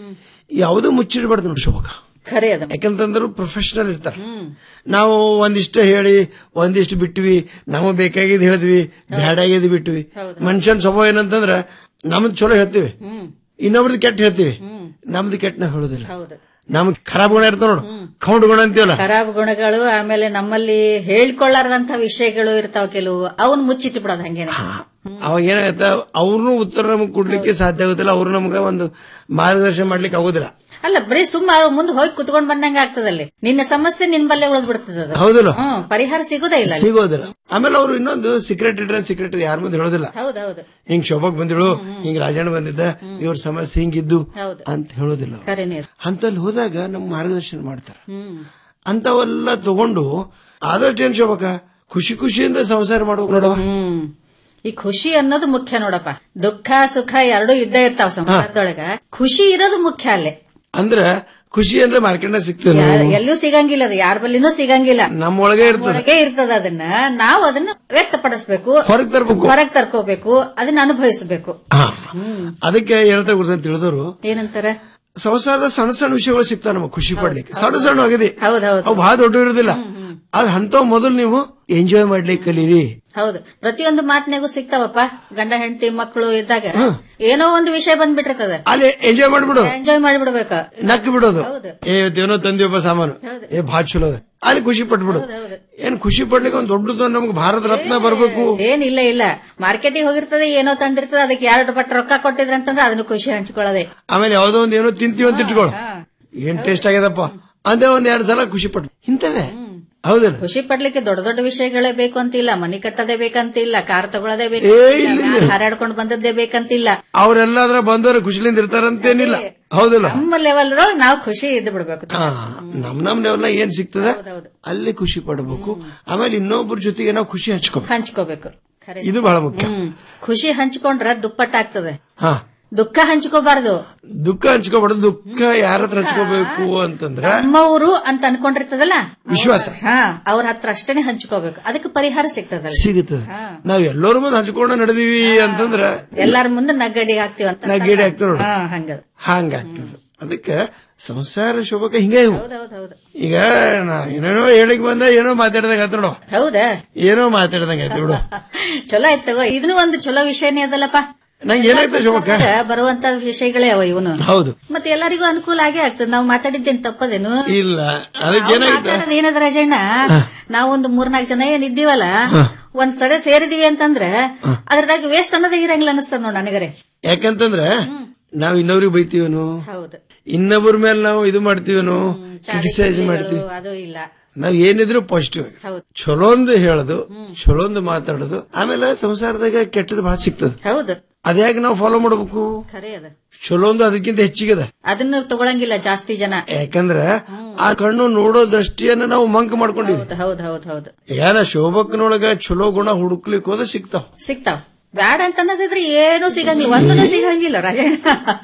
ಯಾವುದೂ ಮುಚ್ಚಿಡ್ಬಾರ್ದು ನೋಡಿ ಶೋಭಕ ಖರೆ ಅದ ಯಾಕಂತಂದ್ರು ಪ್ರೊಫೆಷನಲ್ ಇರ್ತಾರ ನಾವು ಒಂದಿಷ್ಟು ಹೇಳಿ ಒಂದಿಷ್ಟು ಬಿಟ್ವಿ ನಮಗ್ ಬೇಕಾಗಿದ್ ಹೇಳಿದ್ವಿ ಬ್ಯಾಡಾಗಿದ್ ಬಿಟ್ವಿ ಮನುಷ್ಯನ್ ಸ್ವಭಾವ ಏನಂತಂದ್ರ ನಮ್ದು ಚಲೋ ಹೇಳ್ತೀವಿ ಇನ್ನೊಬ್ರದ್ದು ಕೆಟ್ಟ ಹೇಳ್ತೀವಿ ನಮ್ದು ಕೆಟ್ಟ ನಾವು ಹೇಳೋದಿಲ್ಲ ಹೌದು ನಮ್ಗ್ ಖರಾಬ್ ಗುಣ ಇರ್ತಾವ ನೋಡು ಕೌಂಟ್ ಗುಣ ಅಂತೀವಲ್ಲ ಖರಾಬ್ ಗುಣಗಳು ಆಮೇಲೆ ನಮ್ಮಲ್ಲಿ ಹೇಳ್ಕೊಳ್ಳಾರ್ದಂತ ವಿಷಯಗಳು ಇರ್ತಾವ ಕೆಲವು ಅವನ್ ಮುಚ್ಚಿಟ್ಟು ಬಿಡೋದು ಹಂಗೇನೆ ಅವಾಗ ಏನಾಗತ್ತ ಅವ್ರನ್ನೂ ಉತ್ತರ ನಮಗ್ ಕೊಡ್ಲಿಕ್ಕೆ ಸಾಧ್ಯ ಆಗುದಿಲ್ಲ ಅವ್ರು ನಮ್ಗ ಒಂದು ಮಾರ್ಗದರ್ಶನ ಮಾಡ್ಲಿಕ್ಕೆ ಆಗೋದಿಲ್ಲ ಅಲ್ಲ ಬರೀ ಸುಮ್ಮ ಮುಂದೆ ಹೋಗಿ ಕುತ್ಕೊಂಡ್ ಬಂದಂಗ ಆಗ್ತದಲ್ಲಿ ನಿನ್ನ ಸಮಸ್ಯೆ ನಿನ್ ಬಲ್ಲೆ ಉಳಿದ್ ಬಿಡ್ತದ ಅದು. ಹೌದಿಲ್ಲ? ಹ್ಮ್ ಪರಿಹಾರ ಸಿಗುದೇ ಇಲ್ಲ ಅಲ್ಲಿ. ಸಿಗೋದಿಲ್ಲ ಆಮೇಲೆ ಅವ್ರು ಇನ್ನೊಂದು ಸೀಕ್ರೆಟ್ ಇಟ್ರೆ ಸೀಕ್ರೆಟ್ ಯಾರ ಮುಂದೆ ಹೇಳೋದಿಲ್ಲ ಹೌದೌದು ಹಿಂಗ್ ಶೋಭಕ್ ಬಂದಿಳು ಹಿಂಗ್ ರಾಜಣ್ಣ ಬಂದಿದ್ದ ಇವ್ರ ಸಮಸ್ಯೆ ಹಿಂಗಿದ್ದು ಹೌದು. ಅಂತ ಹೇಳೋದಿಲ್ಲ ಅವ್ರು. ಖರೇನೆ ಅದು. ಅಂತಲ್ಲಿ ಹೋದಾಗ ನಮ್ ಮಾರ್ಗದರ್ಶನ ಮಾಡ್ತಾರ ಹ್ಮ್ ಅಂತವೆಲ್ಲ ತಗೊಂಡು ಆದಷ್ಟು ಏನ್ ಶೋಭಕ ಖುಷಿ ಖುಷಿಯಿಂದ ಸಂಸಾರ ಮಾಡ್ಬೇಕು ನೋಡವ ಹ್ಮ್ ಈ ಖುಷಿ ಅನ್ನೋದು ಮುಖ್ಯ ನೋಡಪ್ಪ ದುಃಖ ಸುಖ ಎರಡೂ ಇದ್ದೇ ಇರ್ತಾವ ಸಂಸಾರದೊಳಗ ಖುಷಿ ಇರೋದು ಮುಖ್ಯ ಅಲ್ಲೇ ಅಂದ್ರ ಖುಷಿ ಅಂದ್ರೆ ಮಾರ್ಕೆಟ್ನಾಗ ಸಿಗ್ತದೆ ಯಾರ್- ಎಲ್ಲೂ ಸಿಗಂಗಿಲ್ಲ ಅದು ಯಾರ ಬಲ್ಲಿನೂ ಸಿಗಂಗಿಲ್ಲ ನಮ್ಮೊಳಗೆ ಇರ್ತದೆ ಒಳಗೆ ಇರ್ತದ ಅದನ್ನ ನಾವು ಅದನ್ನ ವ್ಯಕ್ತಪಡಿಸ್ಬೇಕು ಹೊರಗ್ ತರ್ಬೇಕು ಹೊರಗ್ ತರ್ಕೋಬೇಕು ಅದನ್ನ ಅನುಭವಿಸಬೇಕು ಹಾ. ಅದಕ್ಕೆ ಹೇಳ್ತಾ ಗೊತ್ತಂತ ತಿಳಿದವರು ಏನಂತಾರ ಸಂಸಾರದ ಸಣ್ಣ ಸಣ್ಣ ವಿಷಯಗಳು ಸಿಗ್ತಾವ ನಮಗೆ ಖುಷಿ ಪಡ್ಲಿಕ್ಕೆ ಸಣ್ಣ ಸಣ್ಣ ಆಗಿದೆ ಹೌದೌದು ಅವು ಬಹಳ ದೊಡ್ಡ ಇರೋದಿಲ್ಲ ಆದ್ರೆ ಅಂತವ್ ಮೊದಲು ನೀವು ಎಂಜಾಯ್ ಮಾಡ್ಲಿಕ್ಕೆ ಕಲೀರಿ ಹೌದು ಪ್ರತಿಯೊಂದು ಮಾತಿನಾಗೂ ಸಿಗ್ತಾವಪ್ಪ ಗಂಡ ಹೆಂಡತಿ ಮಕ್ಕಳು ಇದ್ದಾಗ ಏನೋ ಒಂದು ವಿಷಯ ಬಂದ್ಬಿಟ್ಟಿರ್ತದ ಅಲ್ಲಿ ಎಂಜಾಯ್ ಮಾಡ್ಬಿಡು ಎಂಜಾಯ್ ಮಾಡಿಬಿಡ್ಬೇಕ ನಕ್ ಬಿಡೋದು ಹೌದು. ಏ ಇವತ್ತೇನೋ ತಂದಿವಪ್ಪ ಸಾಮಾನು ಏ ಭಾಳ ಚಲೋ ಅದ ಅಲ್ಲಿ ಖುಷಿ ಪಟ್ಬಿಡು ಏನ್ ಖುಷಿ ಪಡ್ಲಿಕ್ಕೆ ಒಂದ್ ದೊಡ್ಡದು ನಮ್ಗೆ ಭಾರತ ರತ್ನ ಬರ್ಬೇಕು ಏನಿಲ್ಲ ಇಲ್ಲ ಮಾರ್ಕೆಟಿಗೆ ಹೋಗಿರ್ತದೆ ಏನೋ ತಂದಿರ್ತದೆ ಅದಕ್ಕೆ ಎರಡು ಪಟ್ಟು ರೊಕ್ಕ ಕೊಟ್ಟಿದ್ರ ಅಂತಂದ್ರೆ ಅದನ್ನು ಖುಷಿ ಹಂಚ್ಕೊಳ್ಳೋದೆ ಆಮೇಲೆ ಯಾವ್ದೋ ಒಂದ್ ಏನೋ ತಿಂತೀವಿ ಅಂತ ಇಟ್ಕೊಳ್ಳು ಏನ್ ಟೇಸ್ಟ್ ಆಗ್ಯದಪ್ಪ ಅಂದೇ ಒಂದ್ ಎರಡ್ ಸಲ ಖುಷಿ ಪಟ್ಟು ಇಂತವೇ ಹೌದಿಲ್ಲ ಖುಷಿ ಪಡ್ಲಿಕ್ಕೆ ದೊಡ್ಡ ದೊಡ್ಡ ವಿಷಯಗಳೇ ಬೇಕು ಅಂತಿಲ್ಲ ಮನಿ ಕಟ್ಟೋದೇ ಬೇಕಂತಿಲ್ಲ ಕಾರ್ ತಗೊಳ್ಳೋದೇ ಏ, ಇಲ್ಲ, ಇಲ್ಲ. ಬೇಕು ಹಾರಾಡ್ಕೊಂಡು ಬಂದದ್ದೇ ಬೇಕಂತಿಲ್ಲ ಅವ್ರೆಲ್ಲಾದ್ರ ಬಂದವರು ಖುಷಿಲಿಂದ ಇರ್ತಾರಂತೇನಿಲ್ಲ ಹೌದಿಲ್ಲ ನಮ್ಮ ಲೆವೆಲ್ ನಾವು ಖುಷಿ ಇದ್ದು ಬಿಡ್ಬೇಕು ಹಾ, ನಮ್ ನಮ್ ಲೆವೆಲ್ ಏನ್ ಸಿಗ್ತದ ಅಲ್ಲಿ ಖುಷಿ ಪಡಬೇಕು ಆಮೇಲೆ ಇನ್ನೊಬ್ಬರ ಜೊತೆಗೆ ನಾವು ಖುಷಿ ಹಂಚ್ಕೋಬೇಕು ಹಂಚ್ಕೋಬೇಕು ಖರೆ ಇದು ಬಹಳ ಮುಖ್ಯ ಹ್ಮ್ ಖುಷಿ ಹಂಚ್ಕೊಂಡ್ರ ದುಪ್ಪಟ್ಟಾಗ್ತದೆ ಹಾ ದುಃಖ ಹಂಚ್ಕೋಬಾರ್ದು ದುಃಖ ಹಂಚ್ಕೋಬಾರ್ದು ದುಃಖ ಯಾರ ಹತ್ರ ಹಂಚ್ಕೋಬೇಕು ಅಂತಂದ್ರ ನಮ್ಮವರು ಅಂತ ಅನ್ಕೊಂಡಿರ್ತದಲ್ಲ ವಿಶ್ವಾಸ. ಹಾ ಅವ್ರ ಹತ್ರ ಅಷ್ಟೇನೆ ಹಂಚ್ಕೋಬೇಕು ಅದಕ್ಕೆ ಪರಿಹಾರ ಸಿಗ್ತದಲ್ಲ ಸಿಗುತ್ತದೆ ನಾವ್ ಎಲ್ಲರ ಮುಂದೆ ಹಂಚ್ಕೊಂಡು ನಡೆದೀವಿ ಅಂತಂದ್ರ ಎಲ್ಲಾರ ಮುಂದೆ ನಗ್ಗಡಿ ಹಾಕ್ತಿವಿ ಅಂತ ನಗ್ಗಡಿ ಆಗ್ತದೆ ನೋಡು. ಹಾ ಹಂಗದ ಹಂಗ ಆಗ್ತದೆ ಅದಕ್ಕೆ ಸಂಸಾರ ಶೋಭಕ ಹಿಂಗೆ ಇವು. ಹೌದೌದೌದು ಈಗ ನಾ ಏನೇನೋ ಹೇಳಿಕ್ ಬಂದ ಏನೋ ಮಾತಾಡ್ದಂಗ ಆತ ನೋಡು ಹೌದಾ ಏನೋ ಮಾತಾಡ್ದಂಗ ಆಯ್ತು ಬಿಡು ಚಲೋ ಆಯ್ತು ತಗೋ ಇದನ್ನು ಒಂದು ಚಲೋ ವಿಷಯನೇ ಅದಲ್ಲಪ್ಪ ನಂಗೆ ಏನಾಯ್ತು ಶೋಭಕ್ಕ ಬರುವಂತ ವಿಷಯಗಳೇ ಅವ ಇವನು ಹೌದು ಮತ್ತೆ ಎಲ್ಲರಿಗೂ ಅನುಕೂಲ ಆಗೇ ಆಗ್ತದೆ ನಾವು ಮಾತಾಡಿದ್ದೇನ್ ತಪ್ಪದೇನು ಇಲ್ಲ ಅದಕ್ಕೆ ಏನಾಯ್ತು ಮಾತಾಡೋದು ಏನದ ರಾಜಣ್ಣ ನಾವೊಂದು ಮೂರ್ನಾಲ್ಕು ಜನ ಏನ್ ಇದ್ದೀವಲ್ಲ ಒಂದ್ ಸಲ ಸೇರಿದೀವಿ ಅಂತಂದ್ರೆ ಅದ್ರದಾಗ ವೇಸ್ಟ್ ಅನ್ನೋದೇ ಇರಂಗಿಲ್ಲ ಅನಿಸ್ತದ ನೋಡ್ ನನಗರೆ ಯಾಕಂತಂದ್ರ ನಾವ್ ಇನ್ನೊಬ್ರಿಗೆ ಬೈತೀವನು ಹೌದು ಇನ್ನೊಬ್ಬರ ಮೇಲೆ ನಾವು ಇದು ಮಾಡ್ತೀವನು ಕ್ರಿಟಿಸೈಸ್ ಮಾಡ್ತೀವಿ ಅದು ಇಲ್ಲ ನಾವ್ ಏನಿದ್ರು ಪಾಸಿಟಿವ್ ಹೌದು ಚಲೋಂದು ಹೇಳೋದು ಚಲೋಂದು ಮಾತಾಡೋದು ಆಮೇಲೆ ಸಂಸಾರದಾಗ ಕೆಟ್ಟದ್ದು ಬಹಳ ಸಿಗ್ತದ ಹೌದು ಅದ್ಯಾಕೆ ನಾವು ಫಾಲೋ ಮಾಡ್ಬೇಕು ಖರೆ ಅದ ಚಲೋಂದು ಅದಕ್ಕಿಂತ ಹೆಚ್ಚಿಗೆ ಅದ ಅದನ್ನು ತಗೊಳಂಗಿಲ್ಲ ಜಾಸ್ತಿ ಜನ ಯಾಕಂದ್ರ ಆ ಕಣ್ಣು ನೋಡೋ ದೃಷ್ಟಿಯನ್ನ ನಾವು ಮಂಕ್ ಮಾಡ್ಕೊಂಡಿವಿ ಹೌದು ಹೌದು ಹೌದು ಹೌದು ಯಾರ ಶೋಭಕ್ಕನೊಳಗ ಚಲೋ ಗುಣ ಹುಡುಕ್ಲಿಕ್ಕೆ ಹೋದ ಸಿಗ್ತಾವ ಸಿಗ್ತಾವ್ ಬ್ಯಾಡ ಅಂತ ಅನ್ನೋದಿದ್ರೆ ಏನು ಸಿಗಂಗಿಲ್ಲ ಒಂದೂ ಸಿಗಂಗಿಲ್ಲ ರಾಜಣ್ಣ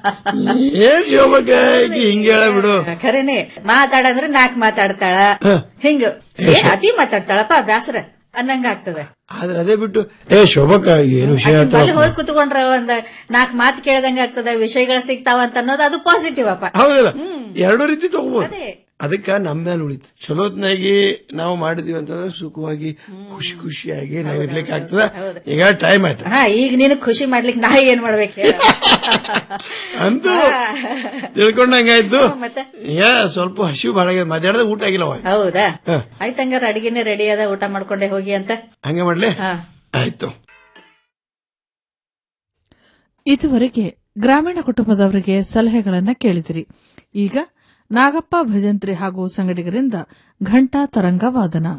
ಏನ್ ಶೋಭಕ್ಕ ಈಕಿ ಹಿಂಗೆ ಹೇಳ ಬಿಡು ಖರೇನೆ ಮಾತಾಡಂದ್ರೆ ನಾಕ್ ಮಾತಾಡ್ತಾಳ ಹಿಂಗ ಏ ಅತಿ ಮಾತಾಡ್ತಾಳಪ್ಪ ಬ್ಯಾಸರ ಅನ್ನಂಗ ಆಗ್ತದೆ ಆದ್ರೆ ಅದೇ ಬಿಟ್ಟು ಏ ಶೋಭಕ್ಕ ಏನು ವಿಷಯ ಅಲ್ಲಿ ಆಯ್ತು ಹೋಗಿ ಕುತ್ಕೊಂಡ್ರ ಒಂದ್ ನಾಲ್ಕ್ ಮಾತು ಕೇಳ್ದಂಗ ಆಗ್ತದೆ ವಿಷಯಗಳು ಸಿಗ್ತಾವ ಅಂತ ಅನ್ನೋದು ಅದು ಪಾಸಿಟಿವ್ ಅಪ್ಪ ಹೌದಲ್ಲ ಎರಡು ರೀತಿ ತಗೋಬಹುದು ಅದೇ ಅದಕ್ಕ ನಮ್ಮ ಮೇಲೆ ಉಳಿತು ಚಲೋತ್ನಾಗಿ ನಾವು ಮಾಡಿದ್ವಿ ಅಂತಂದ್ರೆ ಸುಖವಾಗಿ ಖುಷಿ ಖುಷಿಯಾಗಿ ನಾವ್ ಇರ್ಲಿಕ್ಕೆ ಆಗ್ತದ ಈಗ ಟೈಮ್ ಆಯ್ತು ಹಾ ಈಗ ನೀನು ಖುಷಿ ಮಾಡ್ಲಿಕ್ಕೆ ನಾ ಏನ್ ಮಾಡ್ಬೇಕು ಹೇಳು? ಅಂತೂ ತಿಳ್ಕೊಂಡಂಗಾಯ್ತು ಮತ್ತೆ ಈಗ ಸ್ವಲ್ಪ ಹಸಿವು ಭಾಳ ಆಗ್ಯದ ಮಧ್ಯಾಹ್ನದ ಊಟ ಆಗಿಲ್ಲ ಅವಾಗ. ಹೌದಾ ಹ. ಆಯ್ತು ಹಂಗಾರ ಅಡಿಗೆನೆ ರೆಡಿ ಅದ ಊಟ ಮಾಡ್ಕೊಂಡೆ ಹೋಗಿ ಅಂತ ಹಂಗೆ ಮಾಡ್ಲಿ ಹಾ ಆಯ್ತು ಇದುವರೆಗೆ ಗ್ರಾಮೀಣ ಕುಟುಂಬದವರಿಗೆ ಸಲಹೆಗಳನ್ನ ಕೇಳಿದಿರಿ ಈಗ ನಾಗಪ್ಪ ಭಜಂತ್ರಿ ಹಾಗೂ ಸಂಗಡಿಗರಿಂದ ಘಂಟಾ ತರಂಗ ವಾದನ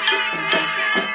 ಆ